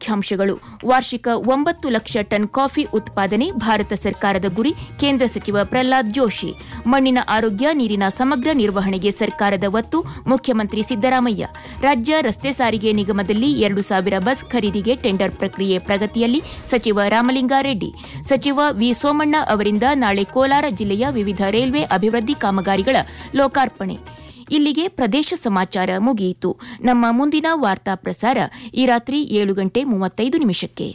ಮುಖ್ಯಾಂಶಗಳು ವಾರ್ಷಿಕ ಒಂಬತ್ತು ಲಕ್ಷ ಟನ್ ಕಾಫಿ ಉತ್ಪಾದನೆ ಭಾರತ ಸರ್ಕಾರದ ಗುರಿ ಕೇಂದ್ರ ಸಚಿವ ಪ್ರಹ್ಲಾದ್ ಜೋಶಿ ಮಣ್ಣಿನ ಆರೋಗ್ಯ ನೀರಿನ ಸಮಗ್ರ ನಿರ್ವಹಣೆಗೆ ಸರ್ಕಾರದ ಒತ್ತು ಮುಖ್ಯಮಂತ್ರಿ ಸಿದ್ದರಾಮಯ್ಯ ರಾಜ್ಯ ರಸ್ತೆ ಸಾರಿಗೆ ನಿಗಮದಲ್ಲಿ ಎರಡು ಸಾವಿರ ಬಸ್ ಖರೀದಿಗೆ ಟೆಂಡರ್ ಪ್ರಕ್ರಿಯೆ ಪ್ರಗತಿಯಲ್ಲಿ ಸಚಿವ ರಾಮಲಿಂಗಾರೆಡ್ಡಿ ಸಚಿವ ವಿ ಸೋಮಣ್ಣ ಅವರಿಂದ ನಾಳೆ ಕೋಲಾರ ಜಿಲ್ಲೆಯ ವಿವಿಧ ರೈಲ್ವೆ ಅಭಿವೃದ್ಧಿ ಕಾಮಗಾರಿಗಳ ಲೋಕಾರ್ಪಣೆ ಇಲ್ಲಿಗೆ ಪ್ರದೇಶ ಸಮಾಚಾರ ಮುಗಿಯಿತು ನಮ್ಮ ಮುಂದಿನ ವಾರ್ತಾ ಪ್ರಸಾರ ಈ ರಾತ್ರಿ ಏಳು ಗಂಟೆ ಮೂವತ್ತೈದು ನಿಮಿಷಕ್ಕೆ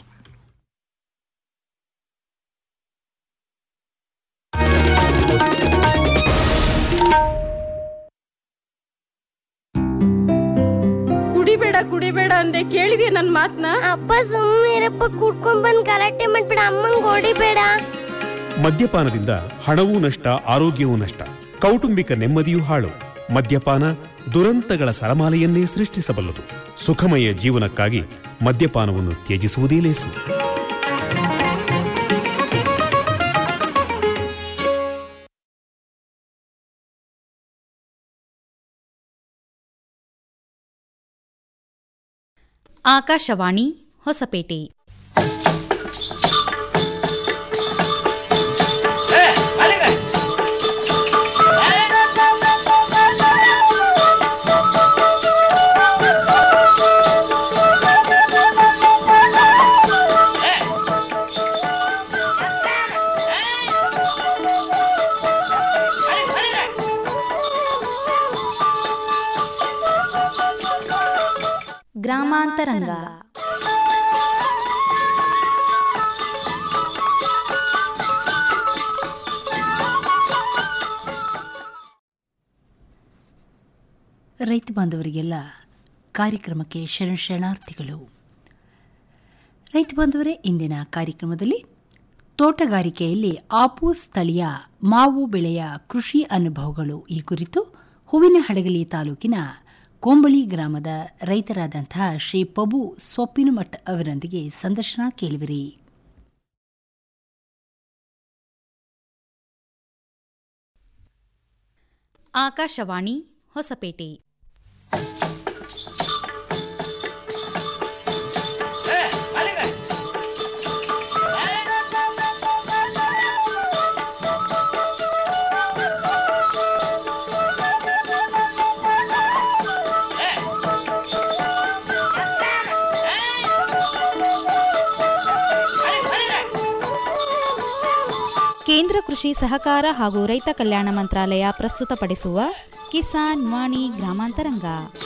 ಕುಡಿಬೇಡ ಕುಡಿಬೇಡ ಅಂದೆ ಕೇಳಿದೆ ನನ್ ಮಾತ್ನ ಅಪ್ಪ ಸುಮ್ಮನಿರಪ್ಪ ಕುಡ್ಕೊಂಡ್ ಬಂದ್ ಗಲಾಟೆ ಮಾಡ್ಬೇಡ ಅಮ್ಮಂಗ್ ಹೊಡಿಬೇಡ ಮದ್ಯಪಾನದಿಂದ ಹಣವೂ ನಷ್ಟ ಆರೋಗ್ಯವೂ ನಷ್ಟ ಕೌಟುಂಬಿಕ ನೆಮ್ಮದಿಯೂ ಹಾಳು ಮದ್ಯಪಾನ ದುರಂತಗಳ ಸರಮಾಲೆಯನ್ನೇ ಸೃಷ್ಟಿಸಬಲ್ಲದು ಸುಖಮಯ ಜೀವನಕ್ಕಾಗಿ ಮದ್ಯಪಾನವನ್ನು ತ್ಯಜಿಸುವುದೇ ಲೇಸು ಆಕಾಶವಾಣಿ ಹೊಸಪೇಟೆ ಗ್ರಾಮಾಂತರಂಗ ರೈತ ಬಾಂಧವರಿಗೆಲ್ಲ ಕಾರ್ಯಕ್ರಮಕ್ಕೆ ಶರಣ ಶರಣಾರ್ಥಿಗಳು ರೈತ ಬಾಂಧವರೇ ಇಂದಿನ ಕಾರ್ಯಕ್ರಮದಲ್ಲಿ ತೋಟಗಾರಿಕೆಯಲ್ಲಿ ಆಪು ಸ್ಥಳೀಯ ಮಾವು ಬೆಳೆಯ ಕೃಷಿ ಅನುಭವಗಳು ಈ ಕುರಿತು ಹೂವಿನ ಹಡಗಲಿ ತಾಲೂಕಿನ ಕೊಂಬಳಿ ಗ್ರಾಮದ ರೈತರಾದಂತಹ ಶ್ರೀ ಪಬು ಸೊಪ್ಪಿನಮಠ್ ಅವರೊಂದಿಗೆ ಸಂದರ್ಶನ ಕೇಳುವಿರಿ ಆಕಾಶವಾಣಿ ಹೊಸಪೇಟೆ ಕೇಂದ್ರ ಕೃಷಿ ಸಹಕಾರ ಹಾಗೂ ರೈತ ಕಲ್ಯಾಣ ಮಂತ್ರಾಲಯ ಪ್ರಸ್ತುತಪಡಿಸುವ ಕಿಸಾನ್ ವಾಣಿ ಗ್ರಾಮಾಂತರಂಗ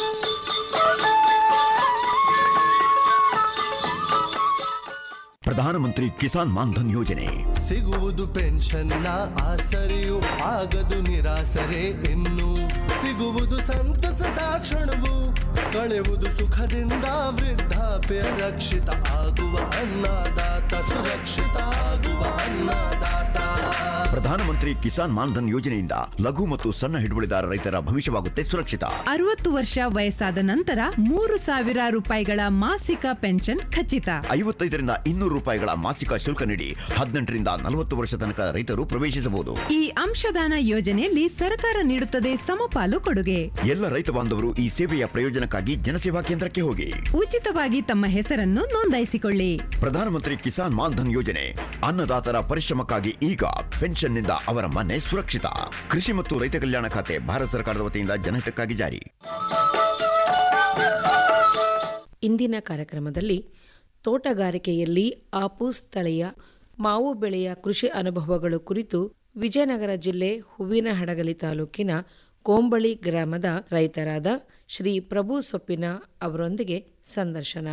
ಪ್ರಧಾನಮಂತ್ರಿ ಕಿಸಾನ್ ಮಾನ್ಧನ್ ಯೋಜನೆ ಸಿಗುವುದು ಪೆನ್ಷನ್ನ ಆಸರೆಯು ಆಗದು ನಿರಾಸರೆ ಇನ್ನು ಸಿಗುವುದು ಸಂತಸದ ಕ್ಷಣವು ಕಳೆಯುವುದು ಸುಖದಿಂದ ವೃದ್ಧಾಪ್ಯ ರಕ್ಷಿತ ಆಗುವ ಅನ್ನದಾತ ಸುರಕ್ಷಿತ ಆಗುವ ಅನ್ನದಾತ ಪ್ರಧಾನಮಂತ್ರಿ ಕಿಸಾನ್ ಮಾನ್ಧನ್ ಯೋಜನೆಯಿಂದ ಲಘು ಮತ್ತು ಸಣ್ಣ ಹಿಡುವಳಿದಾರ ರೈತರ ಭವಿಷ್ಯವಾಗುತ್ತೆ ಸುರಕ್ಷಿತ ಅರವತ್ತು ವರ್ಷ ವಯಸ್ಸಾದ ನಂತರ ಮೂರು ಸಾವಿರ ರೂಪಾಯಿಗಳ ಮಾಸಿಕ ಪೆನ್ಷನ್ ಖಚಿತ ಐವತ್ತೈದರಿಂದ ಇನ್ನೂರು ರೂಪಾಯಿಗಳ ಮಾಸಿಕ ಶುಲ್ಕ ನೀಡಿ ಹದಿನೆಂಟರಿಂದ ನಲವತ್ತು ವರ್ಷ ತನಕ ರೈತರು ಪ್ರವೇಶಿಸಬಹುದು ಈ ಅಂಶದಾನ ಯೋಜನೆಯಲ್ಲಿ ಸರ್ಕಾರ ನೀಡುತ್ತದೆ ಸಮಪಾಲು ಕೊಡುಗೆ ಎಲ್ಲ ರೈತ ಬಾಂಧವರು ಈ ಸೇವೆಯ ಪ್ರಯೋಜನಕ್ಕಾಗಿ ಜನಸೇವಾ ಕೇಂದ್ರಕ್ಕೆ ಹೋಗಿ ಉಚಿತವಾಗಿ ತಮ್ಮ ಹೆಸರನ್ನು ನೋಂದಾಯಿಸಿಕೊಳ್ಳಿ ಪ್ರಧಾನಮಂತ್ರಿ ಕಿಸಾನ್ ಮಾನ್ಧನ್ ಯೋಜನೆ ಅನ್ನದಾತರ ಪರಿಶ್ರಮಕ್ಕಾಗಿ ಈಗ ಪೆನ್ಷನ್ನಿಂದ ಅವರ ಮನೆ ಸುರಕ್ಷಿತ ಕೃಷಿ ಮತ್ತು ರೈತ ಕಲ್ಯಾಣ ಖಾತೆ ಭಾರತ ಸರ್ಕಾರದ ವತಿಯಿಂದ ಜನಹಿತಕ್ಕಾಗಿ ಜಾರಿ ಇಂದಿನ ಕಾರ್ಯಕ್ರಮದಲ್ಲಿ ತೋಟಗಾರಿಕೆಯಲ್ಲಿ ಆಪು ಸ್ಥಳೀಯ ಮಾವು ಬೆಳೆಯ ಕೃಷಿ ಅನುಭವಗಳು ಕುರಿತು ವಿಜಯನಗರ ಜಿಲ್ಲೆ ಹೂವಿನ ಹಡಗಲಿ ತಾಲೂಕಿನ ಕೋಂಬಳಿ ಗ್ರಾಮದ ರೈತರಾದ ಶ್ರೀ ಪ್ರಭು ಸೊಪ್ಪಿನ ಅವರೊಂದಿಗೆ ಸಂದರ್ಶನ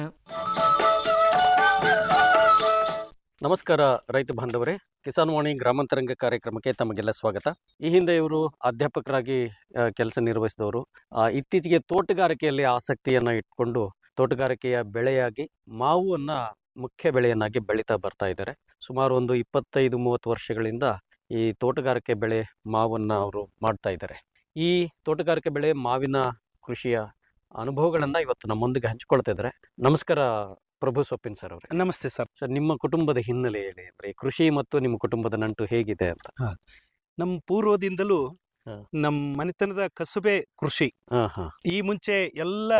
ನಮಸ್ಕಾರ ರೈತ ಬಾಂಧವರೇ ಕಿಸಾನ್ ವಾಣಿ ಗ್ರಾಮಾಂತರಂಗ ಕಾರ್ಯಕ್ರಮಕ್ಕೆ ತಮಗೆಲ್ಲ ಸ್ವಾಗತ ಈ ಹಿಂದೆ ಇವರು ಅಧ್ಯಾಪಕರಾಗಿ ಕೆಲಸ ನಿರ್ವಹಿಸಿದವರು ಆ, ಇತ್ತೀಚೆಗೆ ತೋಟಗಾರಿಕೆಯಲ್ಲಿ ಆಸಕ್ತಿಯನ್ನ ಇಟ್ಕೊಂಡು ತೋಟಗಾರಿಕೆಯ ಬೆಳೆಯಾಗಿ ಮಾವನ್ನ ಮುಖ್ಯ ಬೆಳೆಯನ್ನಾಗಿ ಬೆಳೀತಾ ಬರ್ತಾ ಇದ್ದಾರೆ ಸುಮಾರು ಒಂದು ಇಪ್ಪತ್ತೈದು ಮೂವತ್ತು ವರ್ಷಗಳಿಂದ ಈ ತೋಟಗಾರಿಕೆ ಬೆಳೆ ಮಾವನ್ನ ಅವರು ಮಾಡ್ತಾ ಇದ್ದಾರೆ ಈ ತೋಟಗಾರಿಕೆ ಬೆಳೆ ಮಾವಿನ ಕೃಷಿಯ ಅನುಭವಗಳನ್ನ ಇವತ್ತು ನಮ್ಮೊಂದಿಗೆ ಹಂಚಿಕೊಳ್ತಾ ಇದ್ದಾರೆ ನಮಸ್ಕಾರ ಪ್ರಭು ಸೊಪ್ಪಿನ್ ಸರ್ ಅವರೇ ನಮಸ್ತೆ ಸರ್ ಸರ್ ನಿಮ್ಮ ಕುಟುಂಬದ ಹಿನ್ನೆಲೆ ಹೇಳಿ ಅಂದ್ರೆ ಈ ಕೃಷಿ ಮತ್ತು ನಿಮ್ಮ ಕುಟುಂಬದ ನಂಟು ಹೇಗಿದೆ ಅಂತ ನಮ್ಮ ಪೂರ್ವದಿಂದಲೂ ಹಾ. ನಮ್ಮ ಮನೆತನದ ಕಸುಬೆ ಕೃಷಿ ಹಾ ಹಾ ಈ ಮುಂಚೆ ಎಲ್ಲ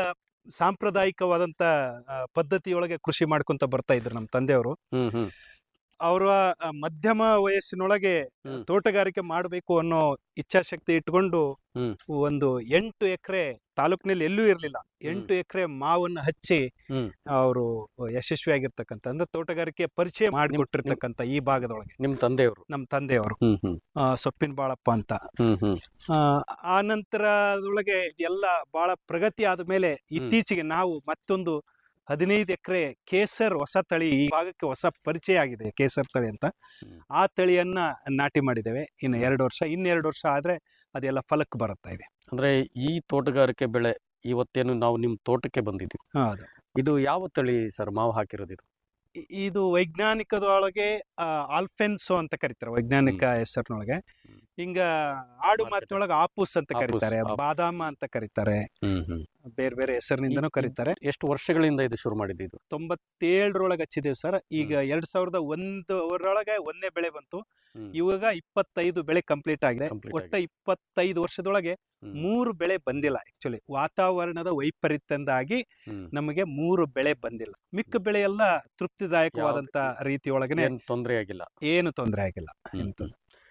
ಸಾಂಪ್ರದಾಯಿಕವಾದಂತ ಆ, ಪದ್ಧತಿಯೊಳಗೆ ಕೃಷಿ ಮಾಡ್ಕೊಂತ ಬರ್ತಾ ಇದ್ರು ನಮ್ಮ ತಂದೆಯವರು ಹ್ಮ್ ಹ್ಮ್ ಅವರ ಮಧ್ಯಮ ವಯಸ್ಸಿನೊಳಗೆ ತೋಟಗಾರಿಕೆ ಮಾಡಬೇಕು ಅನ್ನೋ ಇಚ್ಛಾಶಕ್ತಿ ಇಟ್ಕೊಂಡು ಹ್ಮ್. ಒಂದು ಎಂಟು ಎಕರೆ ತಾಲೂಕಿನಲ್ಲಿ ಎಲ್ಲೂ ಇರಲಿಲ್ಲ ಎಂಟು ಎಕರೆ ಮಾವನ್ನ ಹಚ್ಚಿ ಹ್ಮ್. ಅವರು ಯಶಸ್ವಿಯಾಗಿರ್ತಕ್ಕಂಥ ಅಂದ್ರೆ ತೋಟಗಾರಿಕೆ ಪರಿಚಯ ಮಾಡಿಕೊಟ್ಟಿರ್ತಕ್ಕಂಥ ಈ ಭಾಗದೊಳಗೆ ನಿಮ್ ತಂದೆಯವರು ನಮ್ಮ ತಂದೆಯವರು ಹ್ಮ್ ಹ್ಮ್ ಆ, ಸೊಪ್ಪಿನ ಬಾಳಪ್ಪ ಅಂತ ಹ್ಮ್ ಹ್ಮ್ ಆ, ಆ ನಂತರದೊಳಗೆ ಎಲ್ಲ ಬಹಳ ಪ್ರಗತಿ ಆದ ಮೇಲೆ ಇತ್ತೀಚೆಗೆ ನಾವು ಮತ್ತೊಂದು ಹದಿನೈದು ಎಕರೆ ಕೇಸರ್ ಹೊಸ ತಳಿ ಈ ಭಾಗಕ್ಕೆ ಹೊಸ ಪರಿಚಯ ಆಗಿದೆ ಕೇಸರ್ ತಳಿ ಅಂತ ಆ ತಳಿಯನ್ನ ನಾಟಿ ಮಾಡಿದ್ದೇವೆ ಇನ್ನು ಎರಡು ವರ್ಷ ಇನ್ನೆರಡು ವರ್ಷ ಆದ್ರೆ ಅದೆಲ್ಲ ಫಲಕ್ಕೆ ಬರುತ್ತಾ ಇದೆ ಅಂದ್ರೆ ಈ ತೋಟಗಾರಿಕೆ ಬೆಳೆ ಇವತ್ತೇನು ನಾವು ನಿಮ್ ತೋಟಕ್ಕೆ ಬಂದಿದ್ದೀವಿ ಹೌದು ಇದು ಯಾವ ತಳಿ ಸರ್ ಮಾವು ಹಾಕಿರೋದು ಇದು ಇ- ಇದು ವೈಜ್ಞಾನಿಕದೊಳಗೆ ಆ, ಆಲ್ಫೆನ್ಸೋ ಅಂತ ಕರೀತಾರೆ ವೈಜ್ಞಾನಿಕ ಹೆಸರಿನೊಳಗೆ ಹಿಂಗ ಆಡು ಮಾತಿನೊಳಗೆ ಆಪೂಸ್ ಅಂತ ಆಪೂಸ್, ಕರೀತಾರೆ ಆಪೂಸ್. ಬಾದಾಮ ಅಂತ ಕರೀತಾರೆ ಹ್ಮ್ ಹ್ಮ್ ಬೇರೆ ಬೇರೆ ಹೆಸರಿನಿಂದನೂ ಕರೀತಾರೆ ಎಷ್ಟು ವರ್ಷಗಳಿಂದ ಇದು ಶುರು ಮಾಡಿದ್ದು ಇದು ತೊಂಬತ್ತೇಳರೊಳಗೆ ಹಚ್ಚಿದ್ದೇವೆ ಸರ್ ಈಗ ಎರಡ್ ಸಾವಿರದ ಒಂದರೊಳಗೆ ಒಂದೇ ಬೆಳೆ ಬಂತು ಇವಾಗ ಇಪ್ಪತ್ತೈದು ಬೆಳೆ ಕಂಪ್ಲೀಟ್ ಆಗಿದೆ Complete ಒಟ್ಟ ಇಪ್ಪತ್ತೈದು ವರ್ಷದೊಳಗೆ ಮೂರು ಬೆಳೆ ಬಂದಿಲ್ಲ ಆಕ್ಚುಲಿ ವಾತಾವರಣದ ವೈಪರೀತ್ಯದಿಂದಾಗಿ ಹ್ಮ್. ನಮಗೆ ಮೂರು ಬೆಳೆ ಬಂದಿಲ್ಲ ಮಿಕ್ಕ ಬೆಳೆ ಎಲ್ಲ ತೃಪ್ತಿದಾಯಕವಾದಂತ ರೀತಿಯೊಳಗನೆ ಏನ್ ತೊಂದರೆ ಆಗಿಲ್ಲ ಏನು ತೊಂದರೆ ಆಗಿಲ್ಲ ಹ್ಮ್, ಹ್ಮ್.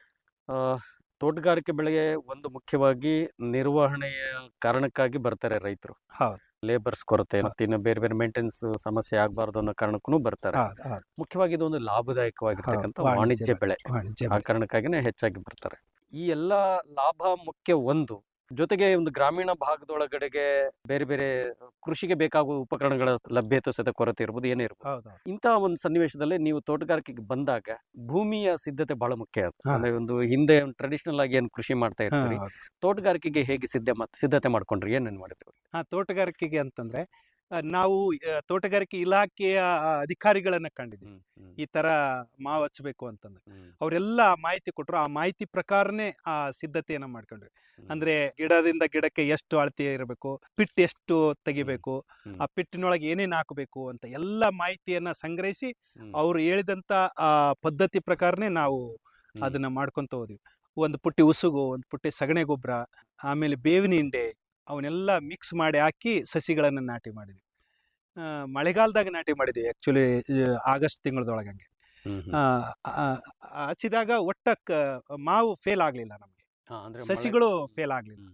ಆ, ತೋಟಗಾರಿಕೆ ಬೆಳೆಗೆ ಒಂದು ಮುಖ್ಯವಾಗಿ ನಿರ್ವಹಣೆಯ ಕಾರಣಕ್ಕಾಗಿ ಬರ್ತಾರೆ ರೈತರು ಹೌದು ಲೇಬರ್ಸ್ ಕೊರತೆ ಮತ್ತೆ ಇನ್ನು ಬೇರೆ ಬೇರೆ ಮೇಂಟೆನೆನ್ಸ್ ಸಮಸ್ಯೆ ಆಗಬಾರ್ದು ಅನ್ನೋ ಕಾರಣಕ್ಕೂ ಬರ್ತಾರೆ ಹೌದು, ಹೌದು. ಮುಖ್ಯವಾಗಿ ಇದು ಒಂದು ಲಾಭದಾಯಕವಾಗಿರ್ತಕ್ಕಂಥ ಹೌದು, ವಾಣಿಜ್ಯ ವಾಣಿಜ್ಯ ಬೆಳೆ ಬೆಳೆ, ವಾಣಿಜ್ಯ ಆ ಕಾರಣಕ್ಕಾಗಿನೇ ಹೆಚ್ಚಾಗಿ ಬರ್ತಾರೆ ಈ ಎಲ್ಲ ಲಾಭ ಮುಖ್ಯ ಒಂದು ಜೊತೆಗೆ ಒಂದು ಗ್ರಾಮೀಣ ಭಾಗದೊಳಗಡೆಗೆ ಬೇರೆ ಬೇರೆ ಕೃಷಿಗೆ ಬೇಕಾಗುವ ಉಪಕರಣಗಳ ಲಭ್ಯತೆ ಸಹಿತ ಕೊರತೆ ಇರ್ಬೋದು ಏನೇ ಇರ್ಬೋದು ಹೌದು ಇಂತಹ ಒಂದು ಸನ್ನಿವೇಶದಲ್ಲಿ ನೀವು ತೋಟಗಾರಿಕೆಗೆ ಬಂದಾಗ ಭೂಮಿಯ ಸಿದ್ಧತೆ ಬಹಳ ಮುಖ್ಯ ಅದು. ಹಾ. ಅಂದ್ರೆ ಒಂದು ಹಿಂದೆ ಟ್ರೆಡಿಷನಲ್ ಆಗಿ ಏನ್ ಕೃಷಿ ಮಾಡ್ತಾ ಇರ್ತೀರಿ ಹೌದು. ತೋಟಗಾರಿಕೆಗೆ ಹೇಗೆ ಸಿದ್ಧ ಮತ್- ಸಿದ್ಧತೆ ಮಾಡ್ಕೊಂಡ್ರಿ ಏನೇನ್ ಮಾಡಿದ್ರಿ ಹಾ ತೋಟಗಾರಿಕೆಗೆ ಅಂತಂದ್ರೆ ಆ, ನಾವು ಆ, ತೋಟಗಾರಿಕೆ ಇಲಾಖೆಯ ಆ, ಅಧಿಕಾರಿಗಳನ್ನ ಕಂಡಿದ್ದೀವಿ ಈ ತರ ಮಾವು ಹಚ್ಚಬೇಕು ಅಂತಂದ್ರೆ ಅವರೆಲ್ಲ ಮಾಹಿತಿ ಕೊಟ್ಟರು ಆ ಮಾಹಿತಿ ಪ್ರಕಾರನೇ ಆ ಸಿದ್ಧತೆಯನ್ನ ಮಾಡ್ಕೊಂಡ್ವಿ ಅಂದ್ರೆ ಗಿಡದಿಂದ ಗಿಡಕ್ಕೆ ಎಷ್ಟು ಅಳತೆ ಇರಬೇಕು ಪಿಟ್ ಎಷ್ಟು ತೆಗಿಬೇಕು ಆ ಪಿಟ್ಟಿನೊಳಗೆ ಏನೇನ್ ಹಾಕಬೇಕು ಅಂತ ಎಲ್ಲ ಮಾಹಿತಿಯನ್ನ ಸಂಗ್ರಹಿಸಿ ಅವ್ರು ಹೇಳಿದಂತ ಆ ಪದ್ಧತಿ ಪ್ರಕಾರನೇ ನಾವು ಅದನ್ನ ಮಾಡ್ಕೊಂತ ಹೋದ್ವಿ ಒಂದು ಪುಟ್ಟಿ ಉಸುಗು ಒಂದು ಪುಟ್ಟಿ ಸಗಣಿ ಗೊಬ್ಬರ ಆಮೇಲೆ ಬೇವಿನ ಹಿಂಡೆ ಅವನ್ನೆಲ್ಲ ಮಿಕ್ಸ್ ಮಾಡಿ ಹಾಕಿ ಸಸಿಗಳನ್ನು ನಾಟಿ ಮಾಡಿದ್ವಿ ಆ, ಮಳೆಗಾಲದಾಗ ನಾಟಿ ಮಾಡಿದ್ವಿ ಆ್ಯಕ್ಚುಲಿ ಆಗಸ್ಟ್ ತಿಂಗಳದೊಳಗೆ ಹಂಗೆ ಆ, ಆ, ಆ, ಹಚ್ಚಿದಾಗ ಒಟ್ಟ ಕ- ಮಾವು ಫೇಲ್ ಆಗಲಿಲ್ಲ ನಮಗೆ ಹಾ, ಅಂದ್ರೆ ಮಳೆ- ಸಸಿಗಳು ಫೇಲ್ ಆಗಲಿಲ್ಲ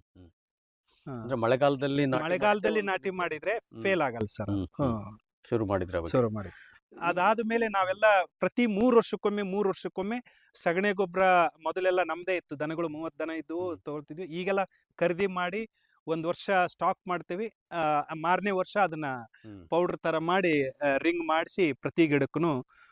ಅಂದ್ರೆ ಮಳೆಗಾಲದಲ್ಲಿ ನಾಟಿ ಮಳೆಗಾಲದಲ್ಲಿ ನಾಟಿ ಮಾಡಿದ್ರೆ ಫೇಲ್ ಆಗಲ್ಲ ಸರ್ ಹ್ಮ್, ಹ್ಮ್. ಶುರು ಮಾಡಿದ್ರೆ ಅವಾಗ. ಶುರು ಮಾಡಿ ಅದಾದ ಮೇಲೆ ನಾವೆಲ್ಲ ಪ್ರತಿ ಮೂರು ವರ್ಷಕ್ಕೊಮ್ಮೆ ಮೂರು ವರ್ಷಕ್ಕೊಮ್ಮೆ ಸಗಣಿ ಗೊಬ್ಬರ ಮೊದಲೆಲ್ಲ ನಮ್ದೇ ಇತ್ತು ದನಗಳು ಮೂವತ್ತು ದನ ಇದ್ದು ತಗೊಳ್ತಿದ್ವಿ ಈಗೆಲ್ಲ ಖರೀದಿ ಮಾಡಿ ಒಂದು ವರ್ಷ ಸ್ಟಾಕ್ ಮಾಡ್ತೀವಿ ಆ, ಮಾರನೇ ವರ್ಷ ಅದನ್ನ ಪೌಡರ್ ತರ ಮಾಡಿ ರಿಂಗ್ ಮಾಡಿಸಿ ಪ್ರತಿ ಗಿಡಕ್ಕೂ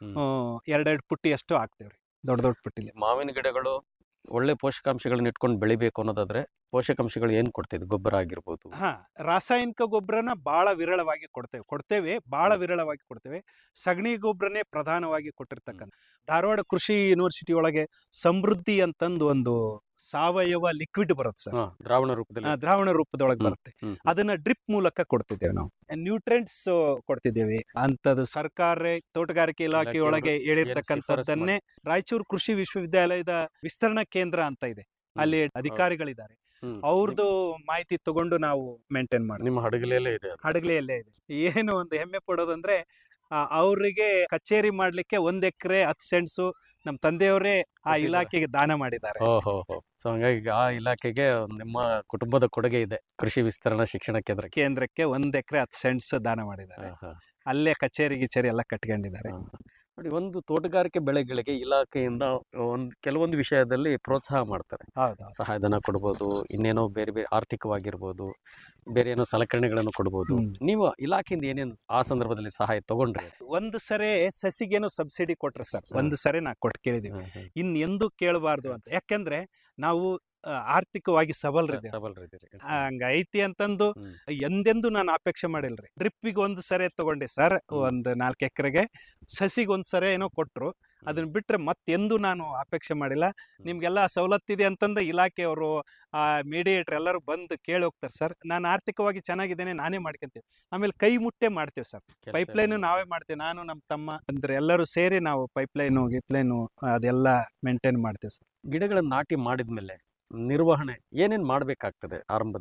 ಎರಡೆರಡು ಪುಟ್ಟಿ ಅಷ್ಟು ಹಾಕ್ತೇವ್ರಿ ದೊಡ್ಡ ದೊಡ್ಡ ಪುಟ್ಟಿಲಿ ಮಾವಿನ ಗಿಡಗಳು ಒಳ್ಳೆ ಪೋಷಕಾಂಶಗಳನ್ನ ಇಟ್ಕೊಂಡು ಬೆಳಿಬೇಕು ಅನ್ನೋದಾದ್ರೆ ಪೋಷಕಾಂಶಗಳು ಏನ್ ಕೊಡ್ತಿದ್ವಿ ಗೊಬ್ಬರ ಆಗಿರ್ಬೋದು ಹಾ ರಾಸಾಯನಿಕ ಗೊಬ್ಬರನ ಬಹಳ ವಿರಳವಾಗಿ ಕೊಡ್ತೇವೆ ಕೊಡ್ತೇವೆ ಬಹಳ ವಿರಳವಾಗಿ ಕೊಡ್ತೇವೆ ಸಗಣಿ ಗೊಬ್ಬರನೇ ಪ್ರಧಾನವಾಗಿ ಕೊಟ್ಟಿರ್ತಕ್ಕಂಥ ಧಾರವಾಡ ಕೃಷಿ ಯೂನಿವರ್ಸಿಟಿ ಒಳಗೆ ಸಮೃದ್ಧಿ ಅಂತಂದು ಒಂದು ಸಾವಯವ ಲಿಕ್ವಿಡ್ ಬರುತ್ತೆ ಸರ್ ಹಾ, ದ್ರಾವಣ ರೂಪದಲ್ಲಿ ಆ, ದ್ರಾವಣ ರೂಪದೊಳಗೆ ಹ್ಮ್, ಬರುತ್ತೆ ಹ್ಮ್, ಅದನ್ನ ಡ್ರಿಪ್ ಮೂಲಕ ಕೊಡ್ತಿದ್ದೇವೆ ನಾವು ನ್ಯೂಟ್ರೆಂಟ್ಸ್ ಕೊಡ್ತಿದ್ದೇವೆ ಅಂತದ್ದು ಸರ್ಕಾರ ತೋಟಗಾರಿಕೆ ಇಲಾಖೆಯೊಳಗೆ ಇಲಾಖೆಯವರು ಹೇಳಿರ್ತಕ್ಕಂಥದ್ದನ್ನೇ ರಾಯಚೂರು ಕೃಷಿ ವಿಶ್ವವಿದ್ಯಾಲಯದ ವಿಸ್ತರಣಾ ಕೇಂದ್ರ ಅಂತ ಇದೆ ಅಲ್ಲಿ ಅಧಿಕಾರಿಗಳಿದ್ದಾರೆ ಹ್ಮ್. ಅವ್ರದ್ದು ಮಾಹಿತಿ ತಗೊಂಡು ನಾವು ಮೇಂಟೈನ್ ಮಾಡಿ ನಿಮ್ಮ ಹಡಗಲಿಯಲ್ಲೇ ಇದೆ ಅದು. ಹಡಗಲಿಯಲ್ಲೇ ಇದೆ ಏನು ಒಂದು ಹೆಮ್ಮೆ ಪಡೋದಂದ್ರೆ ಆ, ಅವರಿಗೆ ಕಚೇರಿ ಮಾಡ್ಲಿಕ್ಕೆ ಒಂದ್ ಎಕರೆ ಹತ್ತು ಸೆಂಟ್ಸು ನಮ್ಮ ತಂದೆಯವರೇ ಆ ಕೊಟ್ಟಿದ್ದಾರೆ. ಇಲಾಖೆಗೆ ದಾನ ಮಾಡಿದ್ದಾರೆ ಓ ಹೋ ಹೋ ಸೊ ಹಂಗಾಗಿ ಆ ಇಲಾಖೆಗೆ ನಿಮ್ಮ ಕುಟುಂಬದ ಕೊಡುಗೆ ಇದೆ ಕೃಷಿ ವಿಸ್ತರಣಾ ಶಿಕ್ಷಣ ಕೇಂದ್ರಕ್ಕೆ ಕೇಂದ್ರಕ್ಕೆ ಒಂದ್ ಎಕರೆ ಹತ್ತು ಸೆಂಟ್ಸ್ ದಾನ ಮಾಡಿದ್ದಾರೆ ಅಲ್ಲೇ ಕಚೇರಿ ಗಿಚೇರಿ ಎಲ್ಲ ಕಟ್ಕೊಂಡಿದ್ದಾರೆ ನೋಡಿ ಒಂದು ತೋಟಗಾರಿಕೆ ಬೆಳೆಗಳಿಗೆ ಇಲಾಖೆಯಿಂದ ಒಂದು ಕೆಲವೊಂದು ವಿಷಯದಲ್ಲಿ ಪ್ರೋತ್ಸಾಹ ಮಾಡ್ತಾರೆ ಹೌದು ಸಹಾಯಧನ ಕೊಡ್ಬೋದು ಇನ್ನೇನೋ ಬೇರೆ ಬೇರೆ ಆರ್ಥಿಕವಾಗಿರ್ಬೋದು ಬೇರೆ ಏನೋ ಸಲಕರಣೆಗಳನ್ನು ಕೊಡ್ಬೋದು ಹ್ಮ್. ನೀವು ಇಲಾಖೆಯಿಂದ ಏನೇನು ಆ ಸಂದರ್ಭದಲ್ಲಿ ಸಹಾಯ ತಗೊಂಡ್ರಿ ಒಂದು ಸರಿ ಸಸಿಗೇನೋ ಸಬ್ಸಿಡಿ ಕೊಟ್ರೆ ಸರ್ ಒಂದು ಸರಿ ನಾ ಕೊಟ್ಟು ಕೇಳಿದೀವಿ ಇನ್ ಎಂದು ಕೇಳಬಾರ್ದು ಅಂತ ಯಾಕೆಂದ್ರೆ ನಾವು ಆ, ಆರ್ಥಿಕವಾಗಿ ಸಬಲರಿದ್ದೇವೆ ಸಬಲರಿದ್ದೀರಿ ಹಂಗ ಐತಿ ಅಂತಂದು ಎಂದೆಂದು ನಾನು ಅಪೇಕ್ಷೆ ಮಾಡಿಲ್ರಿ ಡ್ರಿಪ್ಪಿಗೆ ಒಂದು ಸರಿ ತಗೊಂಡೆ ಸರ್ ಒಂದು ನಾಲ್ಕು ಎಕರೆಗೆ ಸಸಿಗೆ ಒಂದು ಸರಿ ಏನೋ ಕೊಟ್ರು ಅದನ್ನ ಬಿಟ್ರೆ ಮತ್ತೆಂದು ನಾನು ಅಪೇಕ್ಷೆ ಮಾಡಿಲ್ಲ ನಿಮ್ಗೆಲ್ಲ ಸವಲತ್ತಿದೆ ಅಂತಂದು ಇಲಾಖೆಯವರು ಆ ಮೀಡಿಯೇಟರ್ ಎಲ್ಲರೂ ಬಂದು ಕೇಳಿ ಹೋಗ್ತಾರೆ ಸರ್ ನಾನು ಆರ್ಥಿಕವಾಗಿ ಚೆನ್ನಾಗಿದ್ದೇನೆ ನಾನೇ ಮಾಡ್ಕೊಂತೀವಿ ಆಮೇಲೆ ಕೈ ಮುಟ್ಟೆ ಮಾಡ್ತೀವಿ ಸರ್ ಕೆಲ್ಸ ಪೈಪ್ಲೈನು ನಾವೇ ಮಾಡ್ತೀವಿ ನಾನು ನಮ್ಮ ತಮ್ಮ ಅಂದ್ರೆ ಎಲ್ಲರೂ ಸೇರಿ ನಾವು ಪೈಪ್ಲೈನು ಗಿಪ್ಲೈನು ಅದೆಲ್ಲ ಮೇಂಟೈನ್ ಮಾಡ್ತೀವಿ ಸರ್ ಗಿಡಗಳನ್ನು ನಾಟಿ ಮಾಡಿದ್ಮೇಲೆ ನಿರ್ವಹಣೆ ಏನೇನ್ ಮಾಡ್ಬೇಕಾಗ್ತದೆ ಆರಂಭದಿಂದ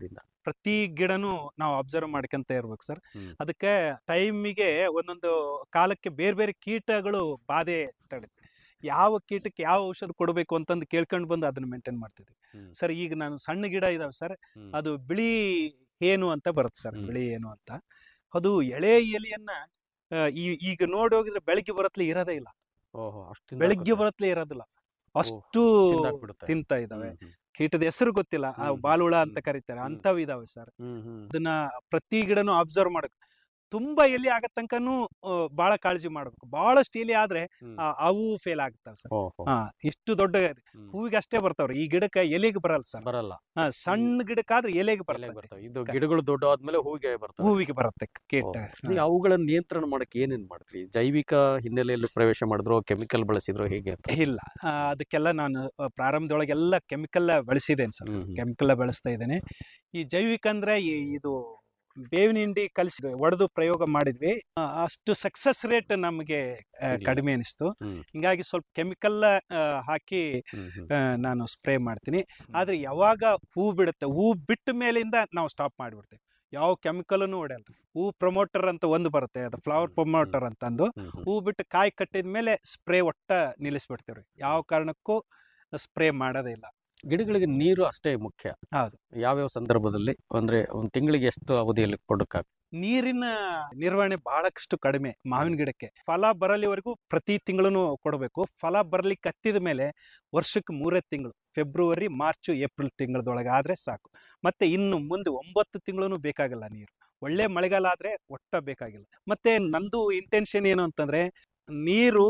ಪ್ರತಿ ಗಿಡನೂ ನಾವು ಅಬ್ಸರ್ವ್ ಮಾಡ್ಕೊಂತ ಇರ್ಬೇಕು ಸರ್ ಹ್ಮ್. ಅದಕ್ಕೆ ಟೈಮಿಗೆ ಒಂದೊಂದು ಕಾಲಕ್ಕೆ ಬೇರೆ ಬೇರೆ ಕೀಟಗಳು ಬಾಧೆ ತಡುತ್ತೆ ಯಾವ ಕೀಟಕ್ಕೆ ಯಾವ ಔಷಧ ಕೊಡಬೇಕು ಅಂತಂದು ಕೇಳ್ಕೊಂಡು ಬಂದು ಅದನ್ನ ಮೇಂಟೈನ್ ಮಾಡ್ತಿದ್ವಿ ಹ್ಮ್. ಸರ್ ಈಗ ನಾನು ಸಣ್ಣ ಗಿಡ ಇದಾವೆ ಸರ್ ಹ್ಮ್. ಅದು ಬಿಳಿ ಏನು ಅಂತ ಬರುತ್ತೆ ಸರ್ ಹ್ಮ್. ಬಿಳಿ ಏನು ಅಂತ ಅದು ಎಳೆ ಎಲೆಯನ್ನ ಆ, ಈ- ಈಗ ನೋಡಿ ಹೋಗಿದ್ರೆ ಬೆಳಿಗ್ಗೆ ಬರತ್ಲೆ ಇರೋದೇ ಇಲ್ಲ ಓಹೋ ಅಷ್ಟು ಬೆಳಿಗ್ಗೆ ಬರತ್ಲೆ ಇರೋದಿಲ್ಲ ಅಷ್ಟು ತಿಂದಾಕ್ಬಿಡುತ್ತೆ. ತಿಂತಾ ಇದಾವೆ ಹ್ಮ್, ಹ್ಮ್. ಕೀಟದ ಹೆಸರು ಗೊತ್ತಿಲ್ಲ ಆ ಹ್ಮ್, ಬಾಲುಳ ಹ್ಮ್, ಅಂತ ಕರೀತಾರೆ ಹ್ಮ್. ಅಂತವ್ ಇದಾವೆ ಸರ್ ಹ್ಮ್ ಹ್ಮ್ ಅದನ್ನ ಪ್ರತಿ ಗಿಡನು ಅಬ್ಸರ್ವ್ ಮಾಡಕ್ ತುಂಬಾ ಎಲೆ ಆಗೋ ತನಕನೂ ಬಹಳ ಕಾಳಜಿ ಮಾಡ್ಬೇಕು ಬಹಳಷ್ಟು ಎಲೆ ಆದ್ರೆ ಹ್ಮ್. ಆ, ಅವು ಫೇಲ್ ಆಗ್ತಾವ ಸರ್ ಓಹೋ ಹಾ ಇಷ್ಟು ದೊಡ್ಡ ಹ್ಮ್. ಹೂವಿಗೆ ಅಷ್ಟೇ ಬರ್ತಾವ್ರಿ ಈ ಗಿಡಕ್ಕೆ ಎಲೆಗೆ ಬರಲ್ಲ ಸರ್ ಬರಲ್ಲ ಹಾ ಸಣ್ಣ ಗಿಡಕ್ಕಾದ್ರೆ ಎಲೆಗೆ ಎಲೆಗೆ ಬರ್ತದೆ ಬರ್ತವೆ ಇದು ಗಿಡಗಳು ದೊಡ್ಡ ಆದ್ಮೇಲೆ ಹೂವಿಗೆ ಬರ್ತವೆ ಹೂವಿಗೆ ಬರುತ್ತೆ ಕೀಟ ಓಹೋ. ಈಗ ಅವುಗಳನ್ನ ನಿಯಂತ್ರಣ ಮಾಡಕ್ಕೆ ಏನೇನ್ ಮಾಡ್ತೀರಿ ಜೈವಿಕ ಹಿನ್ನೆಲೆಯಲ್ಲಿ ಪ್ರವೇಶ ಮಾಡಿದ್ರು ಕೆಮಿಕಲ್ ಬಳಸಿದ್ರು ಹೇಗೆ ಅಂತ ಇಲ್ಲ ಆ, ಅದಕ್ಕೆಲ್ಲ ನಾನು ಆ, ಪ್ರಾರಂಭದೊಳಗೆಲ್ಲ ಕೆಮಿಕಲ್ ಬಳಸಿದ್ದೇನೆ ಸರ್ ಹ್ಮ್, ಹ್ಮ್. ಕೆಮಿಕಲ್ ಬಳಸ್ತಾ ಇದ್ದೇನೆ ಈ ಜೈವಿಕ ಅಂದ್ರೆ ಈ ಇದು ಬೇವಿನ ಹಿಂಡಿ ಕಲಿಸಿ ಒಡೆದು ಪ್ರಯೋಗ ಮಾಡಿದ್ವಿ ಆ, ಅಷ್ಟು ಸಕ್ಸಸ್ ರೇಟ್ ನಮಗೆ ಆ, ಸಿಗ್ಲಿಲ್ಲ. ಕಡಿಮೆ ಅನಿಸ್ತು ಹ್ಮ್. ಹಿಂಗಾಗಿ ಸ್ವಲ್ಪ ಕೆಮಿಕಲ್ ಹಾಕಿ ಹ್ಮ್, ಹ್ಮ್. ಆ, ನಾನು ಸ್ಪ್ರೇ ಮಾಡ್ತೀನಿ ಆದ್ರೆ ಯಾವಾಗ ಹೂ ಬಿಡುತ್ತೆ ಹೂ ಬಿಟ್ಟ ಮೇಲಿಂದ ನಾವು ಸ್ಟಾಪ್ ಮಾಡಿಬಿಡ್ತೀವಿ ಯಾವ ಕೆಮಿಕಲ್ನು ಹೊಡೆಯಲ್ಲ ಹೂ ಪ್ರಮೋಟರ್ ಅಂತ ಒಂದು ಬರುತ್ತೆ ಅದು ಫ್ಲವರ್ ಪ್ರಮೋಟರ್ ಅಂತಂದು ಹ್ಮ್, ಹ್ಮ್. ಹೂ ಬಿಟ್ಟು ಕಾಯಿ ಕಟ್ಟಿದ ಮೇಲೆ ಸ್ಪ್ರೇ ಒಟ್ಟ ನಿಲ್ಲಿಸ್ಬಿಡ್ತೀವಿ ಯಾವ ಕಾರಣಕ್ಕೂ ಸ್ಪ್ರೇ ಮಾಡೋದೇ ಇಲ್ಲ ಗಿಡಗಳಿಗೆ ನೀರು ಅಷ್ಟೇ ಮುಖ್ಯ ಹೌದು ಯಾವ್ಯಾವ ಸಂದರ್ಭದಲ್ಲಿ ಅಂದ್ರೆ ಒಂದ್ ತಿಂಗಳಿಗೆ ಎಷ್ಟು ಅವಧಿಯಲ್ಲಿ ಕೊಡಕ್ಕಾಗ ನೀರಿನ ನಿರ್ವಹಣೆ ಬಹಳಷ್ಟು ಕಡಿಮೆ ಮಾವಿನ ಗಿಡಕ್ಕೆ ಫಲ ಬರಲಿವರೆಗೂ ಪ್ರತಿ ತಿಂಗಳು ಕೊಡಬೇಕು ಫಲ ಬರ್ಲಿಕ್ಕೆ ಹತ್ತಿದ ಮೇಲೆ ವರ್ಷಕ್ಕೆ ಮೂರೇ ತಿಂಗಳು ಫೆಬ್ರವರಿ ಮಾರ್ಚ್ ಏಪ್ರಿಲ್ ತಿಂಗಳದೊಳಗೆ ಆದ್ರೆ ಸಾಕು ಮತ್ತೆ ಇನ್ನು ಮುಂದೆ ಒಂಬತ್ತು ತಿಂಗಳು ಬೇಕಾಗಲ್ಲ ನೀರು ಒಳ್ಳೆ ಮಳೆಗಾಲ ಆದ್ರೆ ಒಟ್ಟ ಬೇಕಾಗಿಲ್ಲ ಮತ್ತೆ ನಂದು ಇಂಟೆನ್ಷನ್ ಏನು ಅಂತಂದ್ರೆ ನೀರು